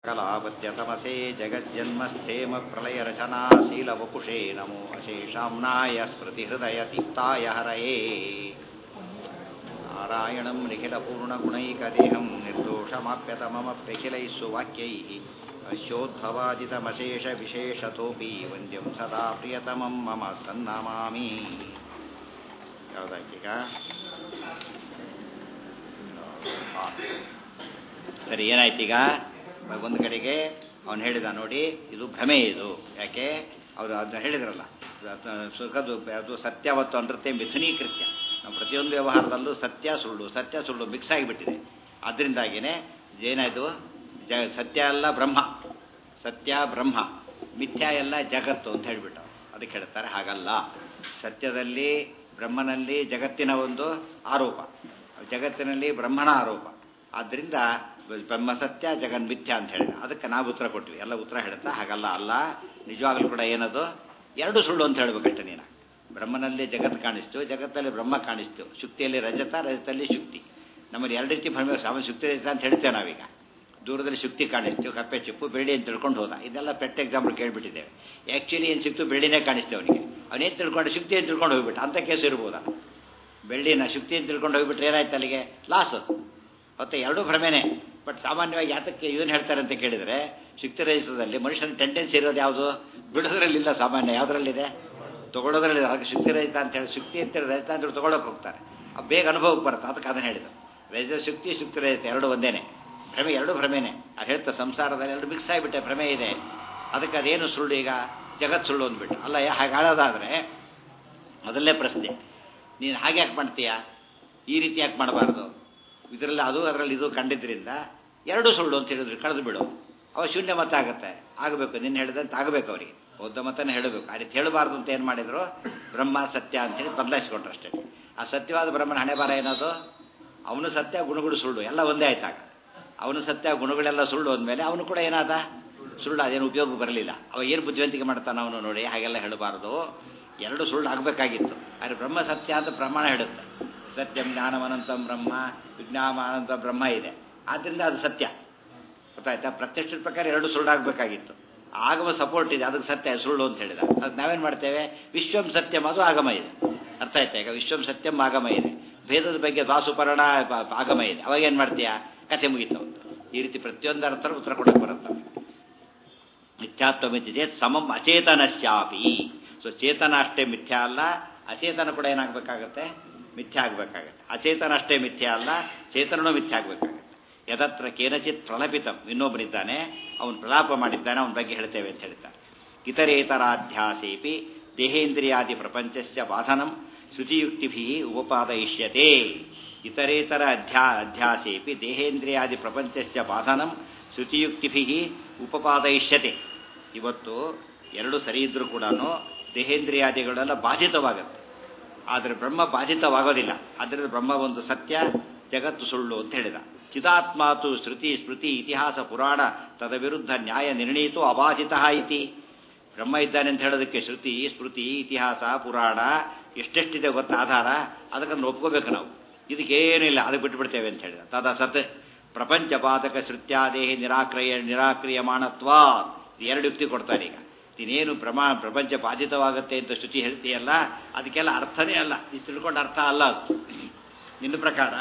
कलापत्यतमसे जगज्जन्मस्थेम प्रलयरचना शीलवपुषे नमो अशेषाम्नाय स्मृतिहृदयतीप्ताय हरये नारायणं निखिलपूर्णगुणैकदेहं निर्दोषमाप्यतममप्यखिलैः सुवाक्यैः अशोद्भवादितमशेषविशेषतोऽपि वन्द्यं सदा प्रियतमं मम सन्नमामि ಯಾವುದಾಕೀಗ ಸರಿ ಏನಾಯ್ತೀಗ ಒಂದು ಕಡೆಗೆ ಅವನು ಹೇಳಿದ ನೋಡಿ ಇದು ಭ್ರಮೆ ಇದು ಯಾಕೆ ಅವರು ಅದನ್ನ ಹೇಳಿದ್ರಲ್ಲ ಸುಖದು ಅದು ಸತ್ಯವತ್ತು ಅನೃತ್ಯ ಮಿಥುನೀಕೃತ್ಯ ನಾವು ಪ್ರತಿಯೊಂದು ವ್ಯವಹಾರದಲ್ಲೂ ಸತ್ಯ ಸುಳ್ಳು ಸತ್ಯ ಸುಳ್ಳು ಮಿಕ್ಸ್ ಆಗಿಬಿಟ್ಟಿದೆ ಅದರಿಂದಾಗಿಯೇ ಏನಾಯಿತು ಜ ಸತ್ಯ ಎಲ್ಲ ಬ್ರಹ್ಮ ಸತ್ಯ ಬ್ರಹ್ಮ ಮಿಥ್ಯ ಎಲ್ಲ ಜಗತ್ತು ಅಂತ ಹೇಳಿಬಿಟ್ಟು ಅದಕ್ಕೆ ಹೇಳ್ತಾರೆ ಹಾಗಲ್ಲ ಸತ್ಯದಲ್ಲಿ ಬ್ರಹ್ಮನಲ್ಲಿ ಜಗತ್ತಿನ ಒಂದು ಆರೋಪ ಜಗತ್ತಿನಲ್ಲಿ ಬ್ರಹ್ಮನ ಆರೋಪ ಆದ್ದರಿಂದ ಬ್ರಹ್ಮ ಸತ್ಯ ಜಗನ್ ಮಿಥ್ಯ ಅಂತ ಹೇಳಿದ ಅದಕ್ಕೆ ನಾವು ಉತ್ತರ ಕೊಟ್ವಿ ಎಲ್ಲ ಉತ್ತರ ಹೇಳ್ತಾ ಹಾಗಲ್ಲ ಅಲ್ಲ ನಿಜವಾಗ್ಲೂ ಕೂಡ ಏನದು ಎರಡು ಸುಳ್ಳು ಅಂತ ಹೇಳ್ಬೇಕಷ್ಟೇ ನೀನು ಬ್ರಹ್ಮನಲ್ಲಿ ಜಗತ್ತು ಕಾಣಿಸ್ತು ಜಗತ್ತಲ್ಲಿ ಬ್ರಹ್ಮ ಕಾಣಿಸ್ತು ಶುಕ್ತಿಯಲ್ಲಿ ರಜತ ರಜತಲ್ಲಿ ಶುಕ್ತಿ ನಮ್ಮಲ್ಲಿ ಎರಡು ರೀತಿ ಭ್ರಮೆ ಸಾಮಾನ್ಯ ಶುಕ್ತಿ ರಜತ ಅಂತ ಹೇಳ್ತೇವೆ ನಾವೀಗ ದೂರದಲ್ಲಿ ಶುಕ್ತಿ ಕಾಣಿಸ್ತು ಕಪ್ಪೆ ಚಿಪ್ಪು ಬೆಳ್ಳಿ ಅಂತ ತಿಳ್ಕೊಂಡು ಹೋದ ಇದೆಲ್ಲ ಪೆಟ್ಟ ಎಕ್ಸಾಂಪಲ್ ಕೇಳಿಬಿಟ್ಟಿದ್ದೇವೆ ಆ್ಯಕ್ಚುಲಿ ಏನು ಸಿಕ್ತು ಬೆಳ್ಳಿನೇ ಕಾಣಿಸ್ತೇವೆ ಅವನಿಗೆ ಅವನೇನು ತಿಳ್ಕೊಂಡು ಶುಕ್ತಿ ಅಂತ ತಿಳ್ಕೊಂಡು ಹೋಗ್ಬಿಟ್ಟು ಅಂಥ ಕೇಸು ಇರ್ಬೋದ ಬೆಳ್ಳಿನ ಶುಕ್ತಿ ಅಂತ ತಿಳ್ಕೊಂಡು ಹೋಗ್ಬಿಟ್ರೆ ಏನಾಯ್ತು ಅಲ್ಲಿಗೆ ಲಾಸ್ ಮತ್ತೆ ಎರಡೂ ಭ್ರಮೆನೇ ಬಟ್ ಸಾಮಾನ್ಯವಾಗಿ ಯಾತಕ್ಕೆ ಇದನ್ನು ಹೇಳ್ತಾರೆ ಅಂತ ಕೇಳಿದರೆ ಶುಕ್ತಿ ರಹಿತದಲ್ಲಿ ಮನುಷ್ಯನ ಟೆಂಡೆನ್ಸಿ ಇರೋದು ಯಾವುದು ಬಿಡೋದ್ರಲ್ಲಿಲ್ಲ ಸಾಮಾನ್ಯ ಯಾವುದರಲ್ಲಿದೆ ತೊಗೊಳೋದ್ರಲ್ಲಿ ಅದಕ್ಕೆ ಶುಕ್ತಿ ರಹಿತ ಅಂತ ಹೇಳಿ ಶುಕ್ತಿ ಅಂತ ಹೇಳಿ ರಹಿತ ಅಂತ ತೊಗೊಳಕ್ಕೆ ಹೋಗ್ತಾರೆ ಬೇಗ ಅನುಭವಕ್ಕೆ ಬರುತ್ತೆ ಅದಕ್ಕೆ ಅದನ್ನು ಹೇಳಿದ್ರು ರಹಿತ ಶುಕ್ತಿ ಶುಕ್ತಿ ರಹಿತ ಎರಡು ಒಂದೇನೆ ಭ್ರಮೆ ಎರಡು ಭ್ರಮೆನೆ ಅದು ಹೇಳ್ತಾ ಸಂಸಾರದಲ್ಲಿ ಎರಡು ಮಿಕ್ಸ್ ಆಗಿಬಿಟ್ಟೆ ಭ್ರಮೆ ಇದೆ ಅದಕ್ಕೆ ಅದೇನು ಸುಳ್ಳು ಈಗ ಜಗತ್ ಸುಳ್ಳು ಅಂದ್ಬಿಟ್ಟು ಅಲ್ಲ ಹಾಗಾಳೋದಾದರೆ ಮೊದಲನೇ ಪ್ರಶ್ನೆ ನೀನು ಹಾಗೆ ಯಾಕೆ ಮಾಡ್ತೀಯಾ ಈ ರೀತಿ ಯಾಕೆ ಮಾಡಬಾರ್ದು ಇದರಲ್ಲಿ ಅದು ಅದರಲ್ಲಿ ಇದು ಕಂಡಿದ್ದರಿಂದ ಎರಡು ಸುಳ್ಳು ಅಂತ ಹೇಳಿದ್ರು ಕಳೆದು ಬಿಡು ಅವ ಶೂನ್ಯ ಮತ ಆಗುತ್ತೆ ಆಗಬೇಕು ನಿನ್ನ ಹೇಳಿದಂತೆ ಆಗಬೇಕು ಅವರಿಗೆ ಬೌದ್ಧ ಮತನೇ ಹೇಳಬೇಕು ಆ ರೀತಿ ಹೇಳಬಾರ್ದು ಅಂತ ಏನು ಮಾಡಿದ್ರು ಬ್ರಹ್ಮ ಸತ್ಯ ಅಂತೇಳಿ ಬದಲಾಯಿಸ್ಕೊಂಡ್ರು ಅಷ್ಟೇ ಆ ಸತ್ಯವಾದ ಬ್ರಹ್ಮನ ಹಣೆ ಬಾರ ಏನದು ಅವನು ಸತ್ಯ ಗುಣಗಳು ಸುಳ್ಳು ಎಲ್ಲ ಒಂದೇ ಆಯ್ತಾಗ ಅವನು ಸತ್ಯ ಗುಣಗಳೆಲ್ಲ ಸುಳ್ಳು ಅಂದಮೇಲೆ ಅವನು ಕೂಡ ಏನಾದ ಸುಳ್ಳು ಅದೇನು ಉಪಯೋಗ ಬರಲಿಲ್ಲ ಅವ ಏನು ಬುದ್ಧಿವಂತಿಕೆ ಮಾಡ್ತಾನೆ ಅವನು ನೋಡಿ ಹಾಗೆಲ್ಲ ಹೇಳಬಾರ್ದು ಎರಡು ಸುಳ್ಳು ಆಗಬೇಕಾಗಿತ್ತು ಆದರೆ ಬ್ರಹ್ಮ ಸತ್ಯ ಅಂತ ಪ್ರಮಾಣ ಹೇಳುತ್ತೆ ಸತ್ಯಂ ಜ್ಞಾನಮನಂತಂ ಬ್ರಹ್ಮ ವಿಜ್ಞಾನಂತ ಬ್ರಹ್ಮ ಇದೆ ಆದ್ದರಿಂದ ಅದು ಸತ್ಯ ಗೊತ್ತಾಯ್ತಾ ಪ್ರತ್ಯಕ್ಷದ ಪ್ರಕಾರ ಎರಡು ಸುಳ್ಳಾಗಬೇಕಾಗಿತ್ತು ಆಗಮ ಸಪೋರ್ಟ್ ಇದೆ ಅದಕ್ಕೆ ಸತ್ಯ ಸುಳ್ಳು ಅಂತ ಹೇಳಿದ ಅದು ನಾವೇನು ಮಾಡ್ತೇವೆ ವಿಶ್ವಂ ಸತ್ಯಂ ಅದು ಆಗಮ ಇದೆ ಅರ್ಥ ಆಯ್ತಾ ಈಗ ವಿಶ್ವಂ ಸತ್ಯಂ ಆಗಮ ಇದೆ ಭೇದದ ಬಗ್ಗೆ ದಾಸುಪರ್ಣ ಆಗಮ ಇದೆ ಅವಾಗ ಏನು ಮಾಡ್ತೀಯಾ ಕಥೆ ಮುಗಿತಾವ ಈ ರೀತಿ ಪ್ರತಿಯೊಂದು ಅರ್ಥ ಉತ್ತರ ಕೊಡಕ್ಕೆ ಬರುತ್ತೆ ಮಿಥ್ಯಾತ್ವಮಿತಿ ಚೇತ್ ಸಮಂ ಅಚೇತನಶ್ಯಾಪಿ ಸೊ ಚೇತನ ಅಷ್ಟೇ ಮಿಥ್ಯಾ ಅಲ್ಲ ಅಚೇತನ ಕೂಡ ಏನಾಗಬೇಕಾಗತ್ತೆ ಮಿಥ್ಯ ಆಗಬೇಕಾಗತ್ತೆ ಅಚೇತನ ಅಷ್ಟೇ ಮಿಥ್ಯ ಅಲ್ಲ ಚೇತನನೂ ಮಿಥ್ಯ ಆಗಬೇಕಾಗತ್ತೆ ಯದತ್ರ ಕೇನಚಿತ್ ಪ್ರಲಪಿತಂ ಇನ್ನೊಬ್ಬನಿದ್ದಾನೆ ಅವನು ಪ್ರಲಾಪ ಮಾಡಿದ್ದಾನೆ ಅವನ ಬಗ್ಗೆ ಹೇಳ್ತೇವೆ ಅಂತ ಹೇಳ್ತಾರೆ ಇತರೇತರಾಧ್ಯಾಸೇಪಿ ದೇಹೇಂದ್ರಿಯಾದಿ ಪ್ರಪಂಚಸ್ಯ ಬಾಧನಂ ಶ್ರುತಿಯುಕ್ತಿಭಿ ಉಪಪಾದಯಿಷ್ಯತೆ ಇತರೇತರ ಅಧ್ಯಾ ಅಧ್ಯಾಸೇಪಿ ದೇಹೇಂದ್ರಿಯಾದಿ ಪ್ರಪಂಚಸ್ಯ ಬಾಧನಂ ಶ್ರುತಿಯುಕ್ತಿಭಿ ಉಪಪಾದಯಿಷ್ಯತೆ ಇವತ್ತು ಎರಡು ಸರಿ ಇದ್ರೂ ಕೂಡ ದೇಹೇಂದ್ರಿಯಾದಿಗಳೆಲ್ಲ ಬಾಧಿತವಾಗುತ್ತೆ ಆದರೆ ಬ್ರಹ್ಮ ಬಾಧಿತವಾಗೋದಿಲ್ಲ ಆದ್ದರಿಂದ ಬ್ರಹ್ಮ ಒಂದು ಸತ್ಯ ಜಗತ್ತು ಸುಳ್ಳು ಅಂತ ಹೇಳಿದ ಚಿದಾತ್ಮಾತು ಶ್ರುತಿ ಸ್ಮೃತಿ ಇತಿಹಾಸ ಪುರಾಣ ತದ ವಿರುದ್ಧ ನ್ಯಾಯ ನಿರ್ಣಯಿತು ಅಬಾಧಿತ ಇತಿ ಬ್ರಹ್ಮ ಇದ್ದಾನೆ ಅಂತ ಹೇಳೋದಕ್ಕೆ ಶ್ರುತಿ ಸ್ಮೃತಿ ಇತಿಹಾಸ ಪುರಾಣ ಎಷ್ಟೆಷ್ಟಿದೆ ಗೊತ್ತ ಆಧಾರ ಅದಕ್ಕನ್ನು ಒಪ್ಕೋಬೇಕು ನಾವು ಇದಕ್ಕೇನಿಲ್ಲ ಅದಕ್ಕೆ ಬಿಟ್ಟುಬಿಡ್ತೇವೆ ಅಂತ ಹೇಳಿದ ತದ ಸತ್ ಪ್ರಪಂಚ ಬಾಧಕ ಶ್ರುತ್ಯಾದೇಹಿ ನಿರಾಕ್ರಿಯ ನಿರಾಕ್ರಿಯಮಾಣತ್ವ ಎರಡು ಯುಕ್ತಿ ಕೊಡ್ತಾರೆ ಈಗ ನೀನೇನು ಪ್ರಮಾ ಪ್ರಪಂಚ ಬಾಧಿತವಾಗುತ್ತೆ ಅಂತ ಶ್ರುತಿ ಹೇಳ್ತೀಯಲ್ಲ ಅದಕ್ಕೆಲ್ಲ ಅರ್ಥನೇ ಅಲ್ಲ ಇದು ತಿಳ್ಕೊಂಡು ಅರ್ಥ ಅಲ್ಲ ಅದು ನಿನ್ನ ಪ್ರಕಾರ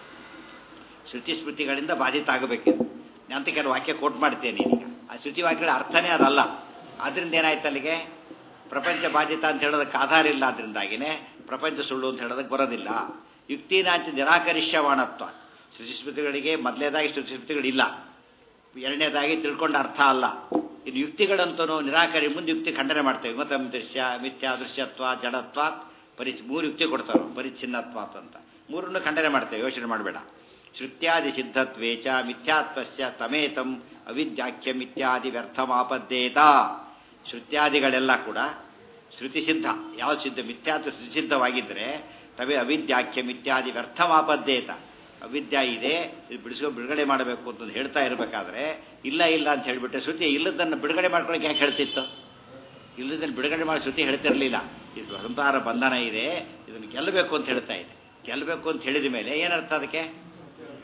ಶ್ರುತಿ ಸ್ಮೃತಿಗಳಿಂದ ಬಾಧಿತ ಆಗಬೇಕಿದೆ ಅಂತ ಕೆಲವು ವಾಕ್ಯ ಕೋಟ್ ಮಾಡ್ತೇನೆ ಈಗ ಆ ಶ್ರುತಿ ವಾಕ್ಯಗಳ ಅರ್ಥನೇ ಅದಲ್ಲ ಆದ್ರಿಂದ ಏನಾಯ್ತು ಅಲ್ಲಿಗೆ ಪ್ರಪಂಚ ಬಾಧಿತ ಅಂತ ಹೇಳೋದಕ್ಕೆ ಆಧಾರ ಇಲ್ಲ ಅದರಿಂದಾಗಿನೇ ಪ್ರಪಂಚ ಸುಳ್ಳು ಅಂತ ಹೇಳೋದಕ್ಕೆ ಬರೋದಿಲ್ಲ ಯುಕ್ತಿನಾಂಚ ನಿರಾಕರಿಷ್ಯವಾಣತ್ವ ಶ್ರುತಿಸ್ಮೃತಿಗಳಿಗೆ ಮೊದಲೇದಾಗಿ ಶ್ರುತಿಸ್ಮೃತಿಗಳಿಲ್ಲ ಎರಡನೇದಾಗಿ ತಿಳ್ಕೊಂಡ ಅರ್ಥ ಅಲ್ಲ ಇನ್ನು ಯುಕ್ತಿಗಳಂತೂ ನಿರಾಕರಿ ಮುಂದೆ ಯುಕ್ತಿ ಖಂಡನೆ ಮಾಡ್ತೇವೆ ಮತಂ ದೃಶ್ಯ ಮಿಥ್ಯಾ ದೃಶ್ಯತ್ವ ಜಡತ್ವ ಪರಿ ಮೂರು ಯುಕ್ತಿ ಕೊಡ್ತಾರೆ ಪರಿಚ್ಛಿನ್ನತ್ವಾತ್ ಅಂತ ಮೂರನ್ನು ಖಂಡನೆ ಮಾಡ್ತೇವೆ ಯೋಚನೆ ಮಾಡಬೇಡ ಶ್ರುತ್ಯಾದಿ ಸಿದ್ಧತ್ವೇಚ ಮಿಥ್ಯಾತ್ವಸ್ಯ ತಮೇತಂ ಅವಿದ್ಯಾಖ್ಯಂ ಇತ್ಯಾದಿ ವ್ಯರ್ಥಮಾಪದ್ದೇತ ಶ್ರುತ್ಯಾದಿಗಳೆಲ್ಲ ಕೂಡ ಶ್ರುತಿ ಸಿದ್ಧ ಯಾವ ಸಿದ್ಧ ಮಿಥ್ಯಾತ್ವ ಸಿದ್ಧವಾಗಿದ್ದರೆ ತವೇ ಅವಿದ್ಯಾಖ್ಯಂ ಇತ್ಯಾದಿ ವ್ಯರ್ಥಮಾಪದ್ದೇತ ಅವಿದ್ಯಾ ಇದೆ ಇದು ಬಿಡಿಸ್ಕೊ ಬಿಡುಗಡೆ ಮಾಡಬೇಕು ಅಂತ ಹೇಳ್ತಾ ಇರಬೇಕಾದ್ರೆ ಇಲ್ಲ ಇಲ್ಲ ಅಂತ ಹೇಳಿಬಿಟ್ಟೆ ಶ್ರುತಿ ಇಲ್ಲದನ್ನು ಬಿಡುಗಡೆ ಮಾಡ್ಕೊಳಕ್ಕೆ ಯಾಕೆ ಹೇಳ್ತಿತ್ತು ಇಲ್ಲದನ್ನು ಬಿಡುಗಡೆ ಮಾಡಿ ಶ್ರುತಿ ಹೇಳ್ತಿರಲಿಲ್ಲ ಇದು ಸಂಸಾರ ಬಂಧನ ಇದೆ ಇದನ್ನು ಗೆಲ್ಲಬೇಕು ಅಂತ ಹೇಳ್ತಾ ಇದೆ ಗೆಲ್ಲಬೇಕು ಅಂತ ಹೇಳಿದ ಮೇಲೆ ಏನರ್ಥ ಅದಕ್ಕೆ